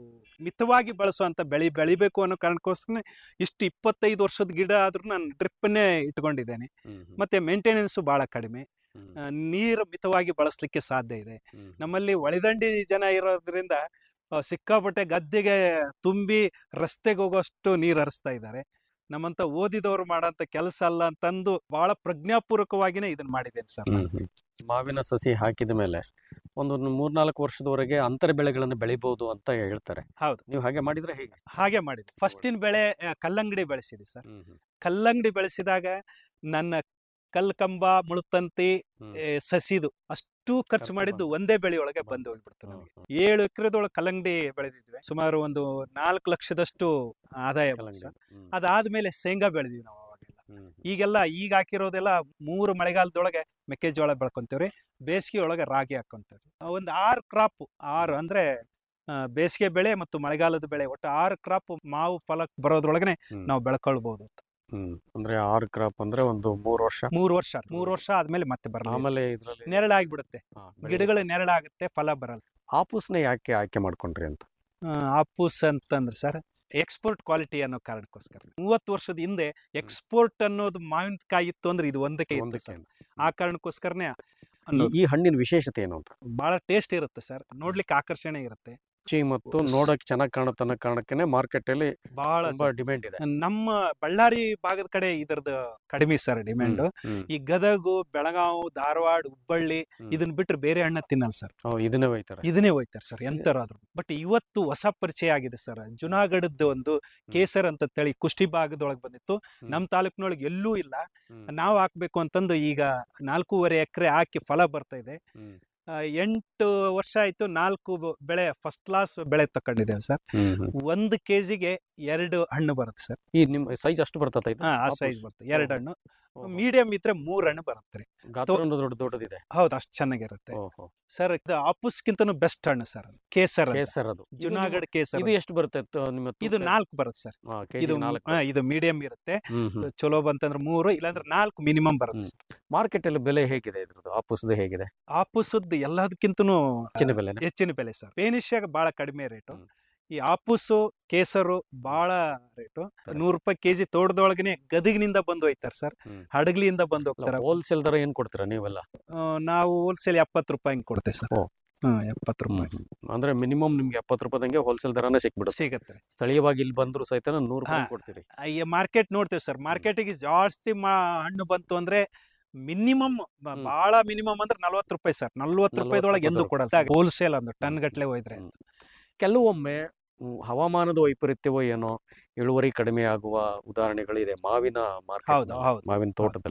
ಮಿತವಾಗಿ ಬಳಸುವಂತ ಬೆಳಿ ಬೆಳಿಬೇಕು ಅನ್ನೋ ಕಾರಣಕ್ಕೋಸ್ಕರ ಇಷ್ಟು ಇಪ್ಪತ್ತೈದು ವರ್ಷದ ಗಿಡ ಆದ್ರೂ ನಾನು ಡ್ರಿಪ್ಪನ್ನೇ ಇಟ್ಕೊಂಡಿದ್ದೇನೆ ಮತ್ತೆ ಮೇಂಟೆನೆನ್ಸ್ ಬಹಳ ಕಡಿಮೆ ಆ, ನೀರು ಮಿತವಾಗಿ ಬಳಸಲಿಕ್ಕೆ ಸಾಧ್ಯ ಇದೆ ನಮ್ಮಲ್ಲಿ ಒಳದಂಡಿ ಜನ ಇರೋದ್ರಿಂದ ಆ, ಸಿಕ್ಕಾಪಟ್ಟೆ ಗದ್ದೆಗೆ ತುಂಬಿ ರಸ್ತೆಗೆ ಹೋಗೋಷ್ಟು ನೀರು ಹರಿಸ್ತಾ ಇದ್ದಾರೆ ನಮ್ಮಂತ ಓದಿದವರು ಮಾಡೋಂಥ ಕೆಲಸ ಅಲ್ಲ ಅಂತಂದು ಬಹಳ ಪ್ರಜ್ಞಾಪೂರ್ವಕವಾಗಿನೇ ಇದನ್ನ ಮಾಡಿದ್ದೇನೆ ಸರ್ ನಾನು. ಮಾವಿನ ಸಸಿ ಹಾಕಿದ ಮೇಲೆ ಒಂದು ಮೂರ್ನಾಲ್ಕು ವರ್ಷದವರೆಗೆ ಅಂತರ ಬೆಳೆಗಳನ್ನು ಬೆಳಿಬಹುದು ಅಂತ ಹೇಳ್ತಾರೆ ಹೌದು ನೀವು ಹಾಗೆ ಮಾಡಿದ್ರೆ ಹೇಗೆ ಹಾಗೆ ಮಾಡಿದ್ವಿ ಫಸ್ಟಿನ ಬೆಳೆ ಆ, ಕಲ್ಲಂಗಡಿ ಬೆಳೆಸಿದ್ವಿ ಸರ್ ಕಲ್ಲಂಗಡಿ ಬೆಳೆಸಿದಾಗ ನನ್ನ ಕಲ್ಕಂಬ ಮುಳುತಂತಿ ಏ, ಸಸಿದು ಅಷ್ಟು ಖರ್ಚು ಮಾಡಿದ್ದು ಒಂದೇ ಬೆಳೆ ಒಳಗೆ ಬಂದು ಹೋಗ್ಬಿಡ್ತು ನಮಗೆ ಏಳು ಎಕರೆದೊಳಗೆ ಕಲ್ಲಂಗಡಿ ಬೆಳೆದಿದ್ವಿ ಸುಮಾರು ಒಂದು ನಾಲ್ಕು ಲಕ್ಷದಷ್ಟು ಆದಾಯ ಬಂತು ಸರ್. ಅದಾದ್ಮೇಲೆ ಶೇಂಗಾ ಬೆಳೆದಿವಿ ನಾವು ಅವಾಗೆಲ್ಲ ಈಗೆಲ್ಲ ಈಗ ಹಾಕಿರೋದೆಲ್ಲ ಮೂರು ಮಳೆಗಾಲದೊಳಗೆ ಮೆಕ್ಕೆಜೋಳ ಬೆಳ್ಕೊಂತೀವ್ರಿ ಬೇಸಿಗೆ ಒಳಗೆ ರಾಗಿ ಹಾಕೊಂತೀವ್ರಿ ಒಂದು ಆರು ಕ್ರಾಪ್ ಆರು ಅಂದ್ರೆ ಆ, ಬೇಸಿಗೆ ಬೆಳೆ ಮತ್ತು ಮಳೆಗಾಲದ ಬೆಳೆ ಒಟ್ಟು ಆರು ಕ್ರಾಪ್ ಮಾವು ಫಲಕ್ ಬರೋದ್ರೊಳಗನೆ ನಾವು ಬೆಳ್ಕೊಳ್ಬಹುದು ಅಂತ ಹ್ಮ್ ಅಂದ್ರೆ ಆರು ಕ್ರಾಪ್ ಅಂದ್ರೆ ಒಂದು ಮೂರು ವರ್ಷ ಮೂರು ವರ್ಷ ಮೂರು ವರ್ಷ ಆದ್ಮೇಲೆ ಮತ್ತೆ ಬರಲ್ಲ ಆಮೇಲೆ ಇದ್ರಲ್ಲಿ ನೆರಳಾಗ್ಬಿಡುತ್ತೆ ಗಿಡಗಳು ನೆರಳಾಗುತ್ತೆ ಫಲ ಬರಲ್ಲ ಆಪೂಸ್ನ ಯಾಕೆ ಆಯ್ಕೆ ಮಾಡ್ಕೊಂಡ್ರಿ ಅಂತ ಆ, ಆಪೂಸ್ ಅಂತಂದ್ರೆ ಸರ್ ಎಕ್ಸ್ಪೋರ್ಟ್ ಕ್ವಾಲಿಟಿ ಅನ್ನೋ ಕಾರಣಕ್ಕೋಸ್ಕರ ಮೂವತ್ತು ವರ್ಷದ ಹಿಂದೆ ಎಕ್ಸ್ಪೋರ್ಟ್ ಅನ್ನೋದು ಮಾವಿನಕಾಯಿ ಇತ್ತು ಅಂದ್ರೆ ಇದು ಒಂದಕ್ಕೆ ಇತ್ತು ಸರ್. ಆ ಕಾರಣಕ್ಕೋಸ್ಕರನೇ ಈ- ಈ ಹಣ್ಣಿನ ವಿಶೇಷತೆ ಏನು ಅಂತ ಬಹಳ ಟೇಸ್ಟ್ ಇರುತ್ತೆ ಸರ್ ನೋಡ್ಲಿಕ್ಕೆ ಆಕರ್ಷಣೆ ಇರುತ್ತೆ ರುಚಿ ಮತ್ತು ನೋಡಕ್ ಚೆನ್ನಾಗಿ ಕಾಣುತ್ತೆ ಅನ್ನೋ ಕಾರಣಕ್ಕೇನೆ ಮಾರ್ಕೆಟ್ ಅಲ್ಲಿ ಬಹಳ ತುಂಬಾ ಡಿಮ್ಯಾಂಡ್ ಇದೆ ನಮ್ಮ ಬಳ್ಳಾರಿ ಭಾಗದ ಕಡೆ ಇದರದ್ದು ಕಡಿಮೆ ಸರ್ ಡಿಮ್ಯಾಂಡ್ ಹ್ಮ್. ಈ ಗದಗು ಬೆಳಗಾವ್ ಧಾರವಾಡ ಹುಬ್ಬಳ್ಳಿ ಇದನ್ನ ಬಿಟ್ರೆ ಬೇರೆ ಹಣ್ಣ ತಿನ್ನಲ್ಲ ಸರ್ ಓ, ಇದನ್ನೇ ಒಯ್ತಾರೆ ಇದನ್ನೇ ಹೋಯ್ತಾರೆ ಸರ್ ಎಂತರಾದ್ರು ಬಟ್ ಇವತ್ತು ಹೊಸ ಪರಿಚಯ ಆಗಿದೆ ಸರ್ ಜುನಾಗಢದ್ದು ಒಂದು ಕೇಸರ್ ಅಂತ ತಳಿ ಕುಷ್ಟಿ ಭಾಗದೊಳಗೆ ಬಂದಿತ್ತು ನಮ್ಮ ತಾಲೂಕಿನೊಳಗೆ ಎಲ್ಲೂ ಇಲ್ಲ ನಾವು ಹಾಕ್ಬೇಕು ಅಂತಂದು ಈಗ ನಾಲ್ಕೂವರೆ ಎಕರೆ ಹಾಕಿ ಫಲ ಬರ್ತಾ ಇದೆ ಆ, ಎಂಟು ವರ್ಷ ಆಯ್ತು ನಾಲ್ಕು ಬ- ಬೆಳೆ ಫಸ್ಟ್ ಕ್ಲಾಸ್ ಬೆಳೆ ತಕೊಂಡಿದ್ದೇವೆ ಸರ್ ಹ್ಮ್, ಹ್ಮ್. ಒಂದು ಕೆಜಿಗೆ ಎರಡು ಹಣ್ಣು ಬರುತ್ತೆ ಸರ್ ಈ ನಿಮ್ ಸೈಜ್ ಅಷ್ಟು ಬರ್ತದ ಇದು ಹಾ ಆ ಆಪೂಸ್? ಸೈಜ್ ಬರುತ್ತೆ ಎರಡು ಹಣ್ಣು ಓಹೋ. ಮೀಡಿಯಂ ಇದ್ರೆ ಮೂರ್ ಹಣ್ಣು ಬರುತ್ತೆ ರೀ ಗಾತ್ರ ಒಂದು ದೊಡ್ಡ ದೊಡ್ಡದಿದೆ ಹೌದು ಅಷ್ಟು ಚೆನ್ನಾಗಿರುತ್ತೆ ಓಹೋ ಸರ್ ಇದು ಆಪೂಸ್ಗಿಂತನೂ ಬೆಸ್ಟ್ ಹಣ್ಣು ಸರ್ ಅದು. ಕೇಸರ್ ಅಂತ. ಕೇಸರ್ ಅದು ಇದು ಜುನಾಗಢ ನಿಮ್ಮ- ಕೇಸರ್ ಇದು ಎಷ್ಟು ಬರುತ್ತೆ ತ- ನಿಮ್ಮ ಇದು ತೂಕ? ನಾಲ್ಕು ಬರುತ್ತೆ ಸರ್ ಹಾ, ಇದು ಕೆಜಿಗೆ ನಾಲ್ಕು ಹಾ, ಇದು ಮೀಡಿಯಂ ಇರುತ್ತೆ ಹ್ಮ್, ಹ್ಮ್. ಚಲೋ ಬಂತಂದ್ರೆ ಮೂರು ಇಲ್ಲಾಂದ್ರೆ ನಾಲ್ಕು ಮಿನಿಮಮ್ ಬರುತ್ತೆ ಸರ್. ಮಾರ್ಕೆಟ್ ಅಲ್ಲಿ ಬೆಲೆ ಹೇಗಿದೆ ಇದ್ರದ್ದು ಆಪೂಸ್ದು ಹೇಗಿದೆ ಆಪೂಸದ್ದು ಎಲ್ಲದಕ್ಕಿಂತನೂ ಹೆಚ್ಚಿನ ಬೆಲೆನಾ? ಹೆಚ್ಚಿನ ಬೆಲೆ ಸರ್ ಪೇನಿಷ್ಯಾಗ ಬಹಳ ಕಡಿಮೆ ರೇಟು ಈ ಆಪೂಸು ಕೇಸರು ಬಹಳ ರೇಟು ನೂರು ರೂಪಾಯಿ ಕೆಜಿ ತೋಟದೊಳಗನೆ ಗದಗಿನಿಂದ ಬಂದು ಹೋಯ್ತಾರೆ ಸರ್ ಹಡಗ್ಲಿಯಿಂದ ಬಂದು ಹೋಗ್ತಾರೆ ಹೋಲ್ಸೇಲ್ ದರ ಏನ್ ಕೊಡ್ತೀರಾ ನೀವೆಲ್ಲ ಆ, ನಾವು ಹೋಲ್ಸೇಲ್ ಎಪ್ಪತ್ತು ರೂಪಾಯಿ ಹಿಂಗ್ ಕೊಡ್ತೇವೆ ಸರ್ ಓ. ಹ್ಮ್ ಎಪ್ಪತ್ತು ರೂಪಾಯಿ ಅಂದ್ರೆ ಮಿನಿಮಮ್ ನಿಮ್ಗೆ ಎಪ್ಪತ್ತು ರೂಪಾಯಿದಂಗೆ ಹೋಲ್ಸೇಲ್ ದರನೇ ಸಿಕ್ಬಿಡುತ್ತೆ ಸಿಗತ್ತೆ ಸ್ಥಳೀಯವಾಗಿ ಇಲ್ಲಿ ಬಂದ್ರು ಸಹಿತ ನೂರು ರೂಪಾಯಿ ಹಾ. ಕೊಡ್ತೀರಿ ಈ ಮಾರ್ಕೆಟ್ ನೋಡ್ತೇವೆ ಸರ್ ಮಾರ್ಕೆಟಿಗೆ ಜಾಸ್ತಿ ಮಾ ಹಣ್ಣು ಬಂತು ಅಂದ್ರೆ ಮಿನಿಮಮ್ ಬಹಳ ಮಿನಿಮಮ್ ಅಂದ್ರೆ ನಲ್ವತ್ತು ರೂಪಾಯಿ ಸರ್ ನಲ್ವತ್ತು ರೂಪಾಯಿದೊಳಗೆ ಎಂದು ಕೊಡಲ್ಲ ಹೋಲ್ಸೇಲ್ ಅಂದು ಟನ್ ಗಟ್ಲೆ ಹೋಯ್ದ್ರೆ ಕೆಲವೊಮ್ಮೆ ಹ್ಮ್, ಹವಾಮಾನದ ವೈಪರೀತ್ಯವೋ ಏನೋ ಇಳುವರಿ ಕಡಿಮೆ ಆಗುವ ಉದಾಹರಣೆಗಳಿದೆ ಮಾವಿನ ಹೌದು, ಮಾರ್ಕೆಟ್ ಹೌದು. ಮಾವಿನ ತೋಟದಲ್ಲಿ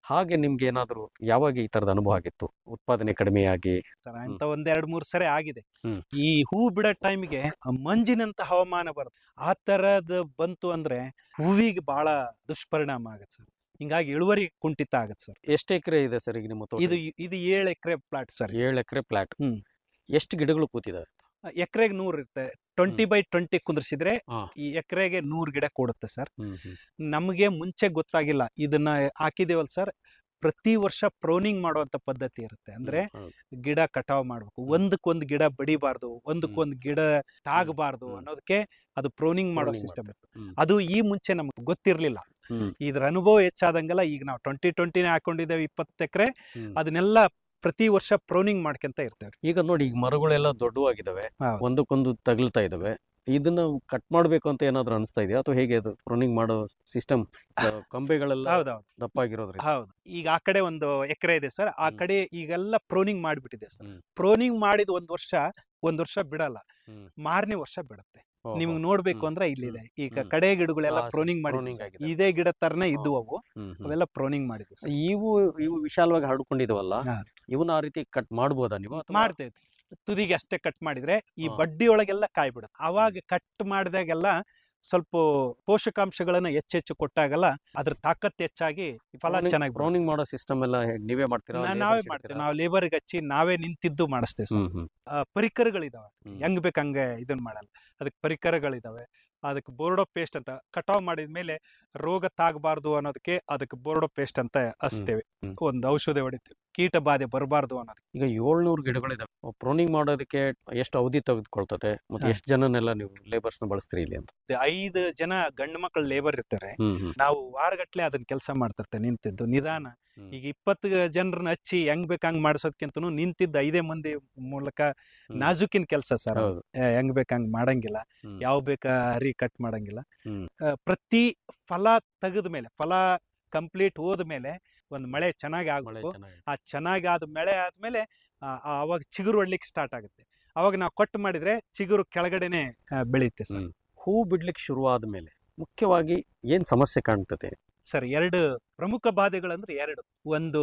ಹಾಗೆ ನಿಮ್ಗೆ ಏನಾದ್ರು ಯಾವಾಗ ಈ ತರದ ಅನುಭವ ಆಗಿತ್ತು ಉತ್ಪಾದನೆ ಕಡಿಮೆಯಾಗಿ ಸರ್ ಅಂತ ಒಂದೆರಡು ಮೂರು ಸರಿ ಆಗಿದೆ ಹ್ಮ್. ಈ ಹೂ ಬಿಡೋ ಟೈಮ್ಗೆ ಮಂಜಿನಂತ ಹವಾಮಾನ ಬರುತ್ತೆ ಆ ತರದ್ ಬಂತು ಅಂದ್ರೆ ಹೂವಿಗೆ ಬಹಳ ದುಷ್ಪರಿಣಾಮ ಆಗತ್ತೆ ಸರ್ ಹಿಂಗಾಗಿ ಇಳುವರಿ ಕುಂಠಿತ ಆಗತ್ತೆ ಸರ್ ಎಷ್ಟು ಎಕರೆ ಇದೆ ಸರ್ ಈಗ ನಿಮ್ಮ ತೋಟ ಇದು ಇದು ಏಳು ಎಕರೆ ಪ್ಲಾಟ್ ಸರ್ ಏಳು ಎಕರೆ ಪ್ಲಾಟ್ ಹ್ಮ್. ಎಷ್ಟು ಗಿಡಗಳು ಕೂತಿದಾವೆ ಎಕರೆಗೆ ನೂರ್ ಇರುತ್ತೆ ಟ್ವೆಂಟಿ ಬೈ ಟ್ವೆಂಟಿ ಕುಂದ್ರಿಸಿದ್ರೆ ಹಾ. ಈ ಎಕರೆಗೆ ನೂರ್ ಗಿಡ ಕೊಡುತ್ತೆ ಸರ್ ಹ್ಮ್ ಹ್ಮ್ ನಮಗೆ ಮುಂಚೆ ಗೊತ್ತಾಗಿಲ್ಲ ಇದನ್ನ ಹಾಕಿದೇವಲ್ಲ ಸರ್ ಪ್ರತಿ ವರ್ಷ ಪ್ರೋನಿಂಗ್ ಮಾಡುವಂತ ಪದ್ಧತಿ ಇರುತ್ತೆ ಅಂದ್ರೆ ಹೌದು. ಗಿಡ ಕಟಾವ್ ಮಾಡ್ಬೇಕು ಒಂದಕ್ಕೊಂದು ಗಿಡ ಬಡಿಬಾರ್ದು ಒಂದಕ್ಕೊಂದು ಗಿಡ ತಾಗಬಾರ್ದು ಅನ್ನೋದಕ್ಕೆ ಅದು ಪ್ರೋನಿಂಗ್ ಮಾಡೋ Pruning ಸಿಸ್ಟಮ್ ಇತ್ತು ಹ್ಮ್. ಅದು ಈ ಮುಂಚೆ ನಮ್ಗೆ ಗೊತ್ತಿರ್ಲಿಲ್ಲ ಹ್ಮ್. ಇದ್ರ ಅನುಭವ ಹೆಚ್ಚಾದಂಗೆಲ್ಲ ಈಗ ನಾವು ಟ್ವೆಂಟಿ ಟ್ವೆಂಟಿನೇ ಹಾಕೊಂಡಿದ್ದೇವೆ ಇಪ್ಪತ್ತು ಎಕರೆ ಹ್ಮ್. ಅದನ್ನೆಲ್ಲ ಪ್ರತಿ ವರ್ಷ ಪ್ರೋನಿಂಗ್ ಮಾಡ್ಕೊಂತ ಇರ್ತೇವೆ ಈಗ ನೋಡಿ ಈಗ ಮರಗಳೆಲ್ಲ ದೊಡ್ಡವಾಗಿದ್ದಾವೆ ಹೌದು. ಒಂದಕ್ಕೊಂದು ತಗಲ್ತಾ ಇದಾವೆ ಇದನ್ನ ಕಟ್ ಮಾಡ್ಬೇಕು ಅಂತ ಏನಾದ್ರು ಅನಿಸ್ತಾ ಇದೆಯಾ ಅಥವಾ ಹೇಗೆ ಅದು ಪ್ರೂನಿಂಗ್ ಮಾಡೋ ಸಿಸ್ಟಮ್ ಕಂಬೆಗಳೆಲ್ಲ ಹೌದೌದು ದಪ್ಪ ಆಗಿರೋದ್ರಿಂದ ಹೌದು ಈಗ ಆ ಕಡೆ ಒಂದು ಎಕರೆ ಇದೆ ಸರ್ ಆ ಹ್ಮ್. ಕಡೆ ಈಗೆಲ್ಲ ಪ್ರೋನಿಂಗ್ ಮಾಡಿಬಿಟ್ಟಿದೆ ಸರ್ ಹ್ಮ್. ಪ್ರೋನಿಂಗ್ ಮಾಡಿದ ಒಂದ್ ವರ್ಷ ಒಂದ್ ವರ್ಷ ಬಿಡಲ್ಲ ಹ್ಮ್. ಮಾರನೇ ವರ್ಷ ಬಿಡುತ್ತೆ ಓಹೋ. ನಿಮ್ಗೆ ನೋಡ್ಬೇಕು ಹ್ಮ್. ಅಂದ್ರೆ ಇಲ್ಲಿದೆ ಈಗ ಹ್ಮ್. ಕಡೆ ಗಿಡಗಳೆಲ್ಲ ಆ, ಪ್ರೋನಿಂಗ್ pruning ಮಾಡಿದ್ವಿ ಆಗಿದೆ. ಇದೇ ಗಿಡ ತರನೇ ಇದ್ದು ಅವು ಹ್ಮ್, ಹ್ಮ್. ಅವೆಲ್ಲ ಪ್ರೋನಿಂಗ್ ಮಾಡಿದ್ವಿ sir. ಇವು ಇವು ವಿಶಾಲವಾಗಿ ಹರಡ್ಕೊಂಡಿದವಲ್ಲ ಹಾ. ಇವನ್ನ ಆ ರೀತಿ ಕಟ್ ಮಾಡ್ಬೋದಾ ನೀವು ಅಥವಾ- ಮಾಡ್ತೇವೆ ತುದಿಗೆ ಅಷ್ಟೇ ಕಟ್ ಮಾಡಿದ್ರೆ ಈ ಹಾ. ಬಡ್ಡಿ ಒಳಗೆಲ್ಲ ಕಾಯಿ ಬಿಡುತ್ತೆ ಅವಾಗ ಕಟ್ ಮಾಡಿದಾಗೆಲ್ಲ ಸ್ವಲ್ಪ ಪೋಷಕಾಂಶಗಳನ್ನ ಹೆಚ್ಚೆಚ್ಚು ಕೊಟ್ಟಾಗಲ್ಲ ಅದ್ರ ತಾಕತ್ ಹೆಚ್ಚಾಗಿ ಫಲ Pruning- ಚೆನ್ನಾಗಿ ಬರುತ್ತೆ. pruning ಮಾಡೋ ಸಿಸ್ಟಮ್ ಎಲ್ಲ ಹೇಗ್ ನೀವೇ ಮಾಡ್ತೀರಾ ನಾ- labours ನಾವೇ ಇಡ್ತೀರಾ? ಮಾಡ್ತೇವೆ ನಾವು ಲೇಬರ್ಗೆ ಹಚ್ಚಿ ನಾವೇ ನಿಂತಿದ್ದು ಮಾಡಿಸ್ತೇವೆ ಸರ್ ಹ್ಮ್ ಹ್ಮ್ ಆ, ಪರಿಕರಗಳಿದಾವೆ ಹ್ಮ್. ಹೆಂಗ್ ಬೇಕು ಹಂಗೆ ಇದನ್ನ ಮಾಡಲ್ಲ ಅದಕ್ಕೆ ಪರಿಕರಗಳಿದಾವೆ ಅದಕ್ಕೆ ಬೋರ್ಡೋ ಪೇಸ್ಟ್ ಅಂತ ಕಟಾವ್ ಮಾಡಿದ ಮೇಲೆ ರೋಗ ತಾಗಬಾರ್ದು ಅನ್ನೋದಕ್ಕೆ ಅದಕ್ಕೆ ಬೋರ್ಡೋ ಪೇಸ್ಟ್ ಅಂತ ಹಚ್ತೇವೆ ಹ್ಮ್. ಒಂದು ಔಷಧಿ ಹೊಡಿತೀವಿ ಕೀಟ ಬಾಧೆ ಬರಬಾರ್ದು ಅನ್ನೋದಕ್ಕೆ ಈಗ ಏಳ್ನೂರು ಗಿಡಗಳಿದಾವೆ ಪ್ರೂನಿಂಗ್ ಮಾಡೋದಕ್ಕೆ ಎಷ್ಟು ಅವಧಿ ತೆಗೆದುಕೊಳ್ತದೆ ಮತ್ತೆ ಹಾ. ಎಷ್ಟು ಜನನೆಲ್ಲ ನೀವು ಲೇಬರ್ಸ್ ನ ಬಳಸ್ತೀರಿ ಇಲ್ಲಿ ಅಂತ ಇದು ಐದು ಜನ ಗಂಡು ಮಕ್ಕಳು ಲೇಬರ್ ಇರ್ತಾರೆ ಹ್ಮ್ ಹ್ಮ್ ನಾವು ವಾರಗಟ್ಲೆ ಅದನ್ನ ಕೆಲಸ ಮಾಡ್ತಿರ್ತೇವೆ ನಿಂತಿದ್ದು ನಿಧಾನ ಹ್ಮ್. ಈಗ ಇಪ್ಪತ್ತು ಜನರನ್ನ ಹಚ್ಚಿ ಹೆಂಗ್ ಬೇಕ್ ಹಂಗ್ ಮಾಡಿಸೋದ್ಕಿಂತನೂ ನಿಂತಿದ್ದ ಐದೇ ಮಂದಿ ಮೂಲಕ ಹ್ಮ್. ನಾಜುಕಿನ ಕೆಲಸ ಸರ್ ಹೌದು ಹೆಂಗ್ ಬೇಕ್ ಹಂಗ್ ಮಾಡಂಗಿಲ್ಲ ಹ್ಮ್. ಯಾವ ಬೇಕಾ ಹರಿ ಕಟ್ ಮಾಡಂಗಿಲ್ಲ ಹ್ಮ್. ಆ, ಪ್ರತಿ ಫಲ ತೆಗೆದ ಮೇಲೆ ಫಲ ಕಂಪ್ಲೀಟ್ ಹೋದ ಮೇಲೆ ಒಂದು ಮಳೆ ಚೆನ್ನಾಗಿ ಮಳೆ ಆಗ್ಬೇಕು ಚೆನ್ನಾಗಿ ಆ ಚೆನ್ನಾಗಿ ಆದ ಮಳೆ ಆದ್ಮೇಲೆ ಆ, ಆ, ಅವಾಗ ಚಿಗುರು ಹೊಡ್ಲಿಕ್ಕೆ ಸ್ಟಾರ್ಟ್ ಆಗುತ್ತೆ ಅವಾಗ ನಾವು ಕಟ್ ಮಾಡಿದ್ರೆ ಚಿಗುರು ಕೆಳಗಡೆನೆ ಆ, ಬೆಳೆಯುತ್ತೆ ಸರ್ ಹ್ಮ್. ಹೂ ಬಿಡ್ಲಿಕ್ಕೆ ಶುರು ಆದ್ಮೇಲೆ ಮುಖ್ಯವಾಗಿ ಏನ್ ಸಮಸ್ಯೆ ಕಾಣ್ತದೆ ಸರ್ ಎರಡು ಪ್ರಮುಖ ಬಾಧೆಗಳಂದ್ರೆ ಎರಡು ಒಂದು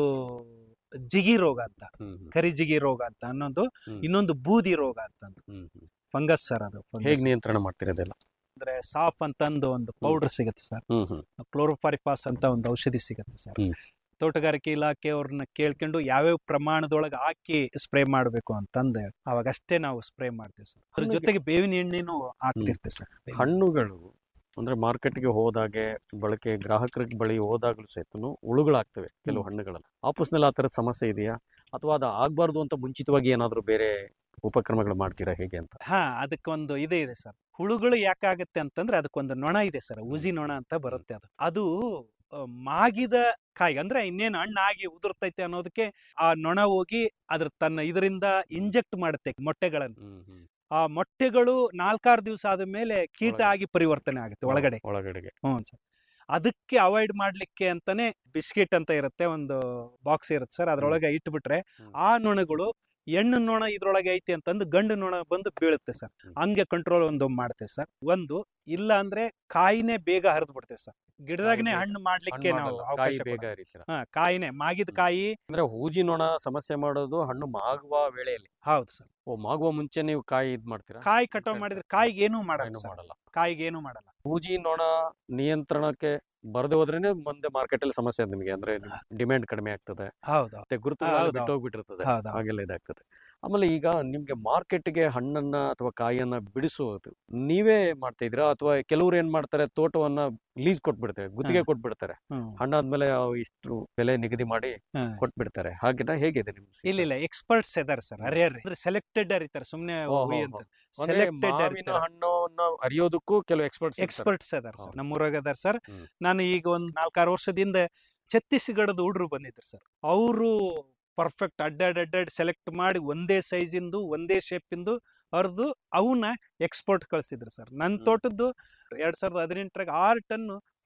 ಜಿಗಿ ರೋಗ ಅಂತ ಹ್ಮ್ ಹ್ಮ್ ಕರಿಜಿಗಿ ರೋಗ ಅಂತ ಅನ್ನೊಂದು ಹ್ಮ್. ಇನ್ನೊಂದು ಬೂದಿ ರೋಗ ಅಂತ ಹ್ಮ್ ಹ್ಮ್. ಫಂಗಸ್ ಸರ್ ಅದು ಹೇಗ್ fungus. ನಿಯಂತ್ರಣ ಮಾಡ್ತಿರೋದಿಲ್ಲ ಅಂದ್ರೆ ಸಾಫ್ ಅಂತಂದು ಒಂದು ಪೌಡರ್ ಸಿಗುತ್ತೆ ಸರ್ ಹ್ಮ್ ಹ್ಮ್ ಕ್ಲೋರೋಫಾರಿಫಾಸ್ ಅಂತ ಒಂದು ಔಷಧಿ ಸಿಗುತ್ತೆ ಸರ್ ಹ್ಮ್. ತೋಟಗಾರಿಕೆ ಇಲಾಖೆ ಅವ್ರನ್ನ ಕೇಳ್ಕೊಂಡು ಯಾವ್ಯಾವ ಪ್ರಮಾಣದೊಳಗೆ ಹಾಕಿ ಸ್ಪ್ರೇ ಮಾಡಬೇಕು ಅಂತಂದು ಅವಾಗ ಅಷ್ಟೇ ನಾವು ಸ್ಪ್ರೇ ಮಾಡ್ತೀವಿ ಸರ್ ಅದ್ರ ಹಣ್ಣಿಗೆ- ಜೊತೆಗೆ ಬೇವಿನ ಎಣ್ಣೆನೂ ಹಾಕ್ತಿರ್ತೀವಿ ಸರ್ ಹಣ್ಣುಗಳು ಅಂದ್ರೆ ಮಾರ್ಕೆಟ್ಗೆ ಹೋದಾಗೆ ಬಳಕೆ ಗ್ರಾಹಕರಿಗೆ ಬಳಿ ಹೋದಾಗ್ಲೂ ಸಹಿತನು ಹುಳುಗಳಾಗ್ತವೆ ಕೆಲವು ಹಣ್ಣುಗಳಲ್ಲಿ ಆಪಸ್ನಲ್ಲಿ ಆ ತರದ ಸಮಸ್ಯೆ ಇದೆಯಾ ಅಥವಾ ಅದು ಆಗ್ಬಾರ್ದು ಅಂತ ಮುಂಚಿತವಾಗಿ ಏನಾದ್ರು ಬೇರೆ ಉಪಕ್ರಮಗಳು ಮಾಡ್ತೀರಾ ಹೇಗೆ ಅಂತ ಹಾ ಅದಕ್ಕೊಂದು ಇದೇ ಇದೆ ಸರ್ ಹುಳುಗಳು ಯಾಕಾಗತ್ತೆ ಅಂತಂದ್ರೆ ಅದಕ್ಕೊಂದು ನೊಣ ಇದೆ ಸರ್ ಉಜಿ ನೊಣ ಅಂತ ಬರುತ್ತೆ ಅದು ಅದು ಆ, ಮಾಗಿದ ಕಾಯಿ ಅಂದ್ರೆ ಇನ್ನೇನು ಹಣ್ಣಾಗಿ ಉದುರ್ತೈತೆ ಅನ್ನೋದಕ್ಕೆ ಆ ನೊಣ ಹೋಗಿ ಅದ್ರ ತನ್ನ ಇದರಿಂದ ಇಂಜೆಕ್ಟ್ ಮಾಡುತ್ತೆ ಮೊಟ್ಟೆಗಳನ್ನು ಆ ಮೊಟ್ಟೆಗಳು ನಾಲ್ಕಾರು ದಿವಸ ಆದ ಮೇಲೆ ಕೀಟ ಒಳಗಡೆ. ಆಗಿ ಪರಿವರ್ತನೆ ಆಗುತ್ತೆ ಒಳಗಡೆ ಒಳಗಡೆಗೆ ಹ್ಞೂ ಸರ್ ಅದಕ್ಕೆ ಅವಾಯ್ಡ್ ಮಾಡ್ಲಿಕ್ಕೆ ಅಂತಾನೆ ಬಿಸ್ಕೆಟ್ ಅಂತ ಇರುತ್ತೆ ಒಂದು ಬಾಕ್ಸ್ ಇರುತ್ತೆ ಸರ್ ಅದ್ರೊಳಗೆ ಇಟ್ಬಿಟ್ರೆ ಹ್ಮ್. ಆ ನೊಣಗಳು ಹೆಣ್ಣು ನೊಣ ಇದ್ರೊಳಗೆ ಐತಿ ಅಂತಂದು ಗಂಡು ನೊಣ ಬಂದು ಬೀಳುತ್ತೆ ಸರ್ ಹ್ಮ್. ಹಂಗೆ ಕಂಟ್ರೋಲ್ ಒಂದು ಮಾಡ್ತೇವೆ ಸರ್ ಒಂದು ಇಲ್ಲ ಅಂದ್ರೆ ಕಾಯಿನೇ ಬೇಗ ಹರಿದು ಬಿಡ್ತೇವೆ ಸರ್ ಗಿಡದಾಗನೇ ಬೇಗ. ಹಣ್ಣು ಮಾಡ್ಲಿಕ್ಕೆ ಹಣ್ಣು ನಾವು ಮಾಡಲ್ಲ, ಅವಕಾಶ ಕಾಯಿ ಬೇಗ ಕೊಡಲ್ಲ. ಹರಿತೀರಾ ಹಾ ಕಾಯಿನೇ ಮಾಗಿದ ಕಾಯಿ ಅಂದ್ರೆ ಹೂಜಿ ನೊಣ ಸಮಸ್ಯೆ ಮಾಡೋದು ಹಣ್ಣು ಮಾಗುವ ವೇಳೆಯಲ್ಲಿ ಹೌದು ಸರ್ ಓ ಮಾಗುವ ಮುಂಚೆ ನೀವು ಕಾಯಿ ಇದ್ ಮಾಡ್ತೀರಾ ಕಾಯಿ ಕಟಾವ್ ಮಾಡಿದ್ರೆ ಕಾಯಿಗೆ ಏನೂ ಮಾಡಲ್ಲ ಏನು ಸರ್ ಮಾಡಲ್ಲ ಕಾಯಿಗೆ ಏನೂ ಮಾಡಲ್ಲ ಹೂಜಿ ನೊಣ ನಿಯಂತ್ರಣಕ್ಕೆ ಬರದೆ ಹೋದ್ರೇನೆ ಮುಂದೆ ಮಾರ್ಕೆಟ್ ಅಲ್ಲಿ ಸಮಸ್ಯೆ ಅದು ನಿಮಗೆ ಅಂದ್ರೆ ಡಿಮ್ಯಾಂಡ್ ಕಡಿಮೆ ಆಗ್ತದೆ ಹೌದು ಮತ್ತೆ ಗುರುತು ಹೌದು, ಹೌದು. ಬಿಟ್ಟು ಹೋಗ್ಬಿಟ್ಟಿರ್ತದೆ ಹೌದು, ಹೌದು. ಹಾಗೆಲ್ಲ ಇದಾಗ್ತದೆ ಆಮೇಲೆ ಈಗ ನಿಮ್ಗೆ ಮಾರ್ಕೆಟ್ಗೆ ಹಣ್ಣನ್ನ ಅಥವಾ ಕಾಯಿಯನ್ನ ಬಿಡಿಸೋದು ನೀವೇ ಮಾಡ್ತಾ ಇದ್ದೀರಾ ಅಥವಾ ಕೆಲವ್ರು ಏನ್ ಮಾಡ್ತಾರೆ ತೋಟವನ್ನ ಲೀಸ್ ಕೊಟ್ಬಿಡ್ತಾರೆ ಗುತ್ತಿಗೆ ಹ್ಮ್. ಕೊಟ್ಬಿಡ್ತಾರೆ ಹ್ಮ್. ಹಣ್ಣಾದ್ಮೇಲೆ ಅವು ಇಷ್ಟು ಬೆಲೆ ನಿಗದಿ ಮಾಡಿ ಹ್ಮ್. ಕೊಟ್ಬಿಡ್ತಾರೆ ಹಾಗಿನ ಹೇಗಿದೆ ನಿಮ್ ಇಲ್ಲ ಇಲ್ಲ ಎಕ್ಸ್ಪರ್ಟ್ಸ್ ಇದಾರೆ ಸರ್ ಅರಿಯರ್ ಅಂದ್ರೆ ಸೆಲೆಕ್ಟೆಡ್ ಅರಿತಾರೆ ಸುಮ್ನೆ ಓಹೋ, ಹುಯಿ ಹೋ. ಅಂತ ಅಂದ್ರೆ ಸೆಲೆಕ್ಟೆಡ್ ಮಾವಿನ ಅರಿತಾರೆ ಹಣ್ಣನ್ನ ಅರಿಯೋದಕ್ಕೂ ಕೆಲವು ಎಕ್ಸ್ಪರ್ಟ್ಸ್ ಎಕ್ಸ್ಪರ್ಟ್ಸ್ ಅದಾರ ಸರ್ ಹೌದು. ನಮ್ಮೂರಾಗ ಅದಾರ ಸರ್ ಹ್ಮ್. ನಾನು ಈಗ ಒಂದ್ ನಾಲ್ಕಾರು ವರ್ಷದಿಂದ ಛತ್ತೀಸ್ಗಢದ ಹುಡ್ರು ಬಂದಿದ್ರು ಸರ್ ಅವರು ಪರ್ಫೆಕ್ಟ್ ಅಡ್ಡಾಡ್ ಅಡ್ಡಾಡ್ ಸೆಲೆಕ್ಟ್ ಮಾಡಿ ಒಂದೇ ಸೈಜಿಂದು ಒಂದೇ ಶೇಪಿಂದು ಅರ್ದು ಅವನ್ನ ಎಕ್ಸ್ಪೋರ್ಟ್ ಕಳಿಸಿದ್ರು ಸರ್ ನನ್ನ ಹ್ಮ್. ತೋಟದ್ದು ಎರಡ್ ಸಾವಿರದ ಹದಿನೆಂಟರಾಗ ಆರು ಟನ್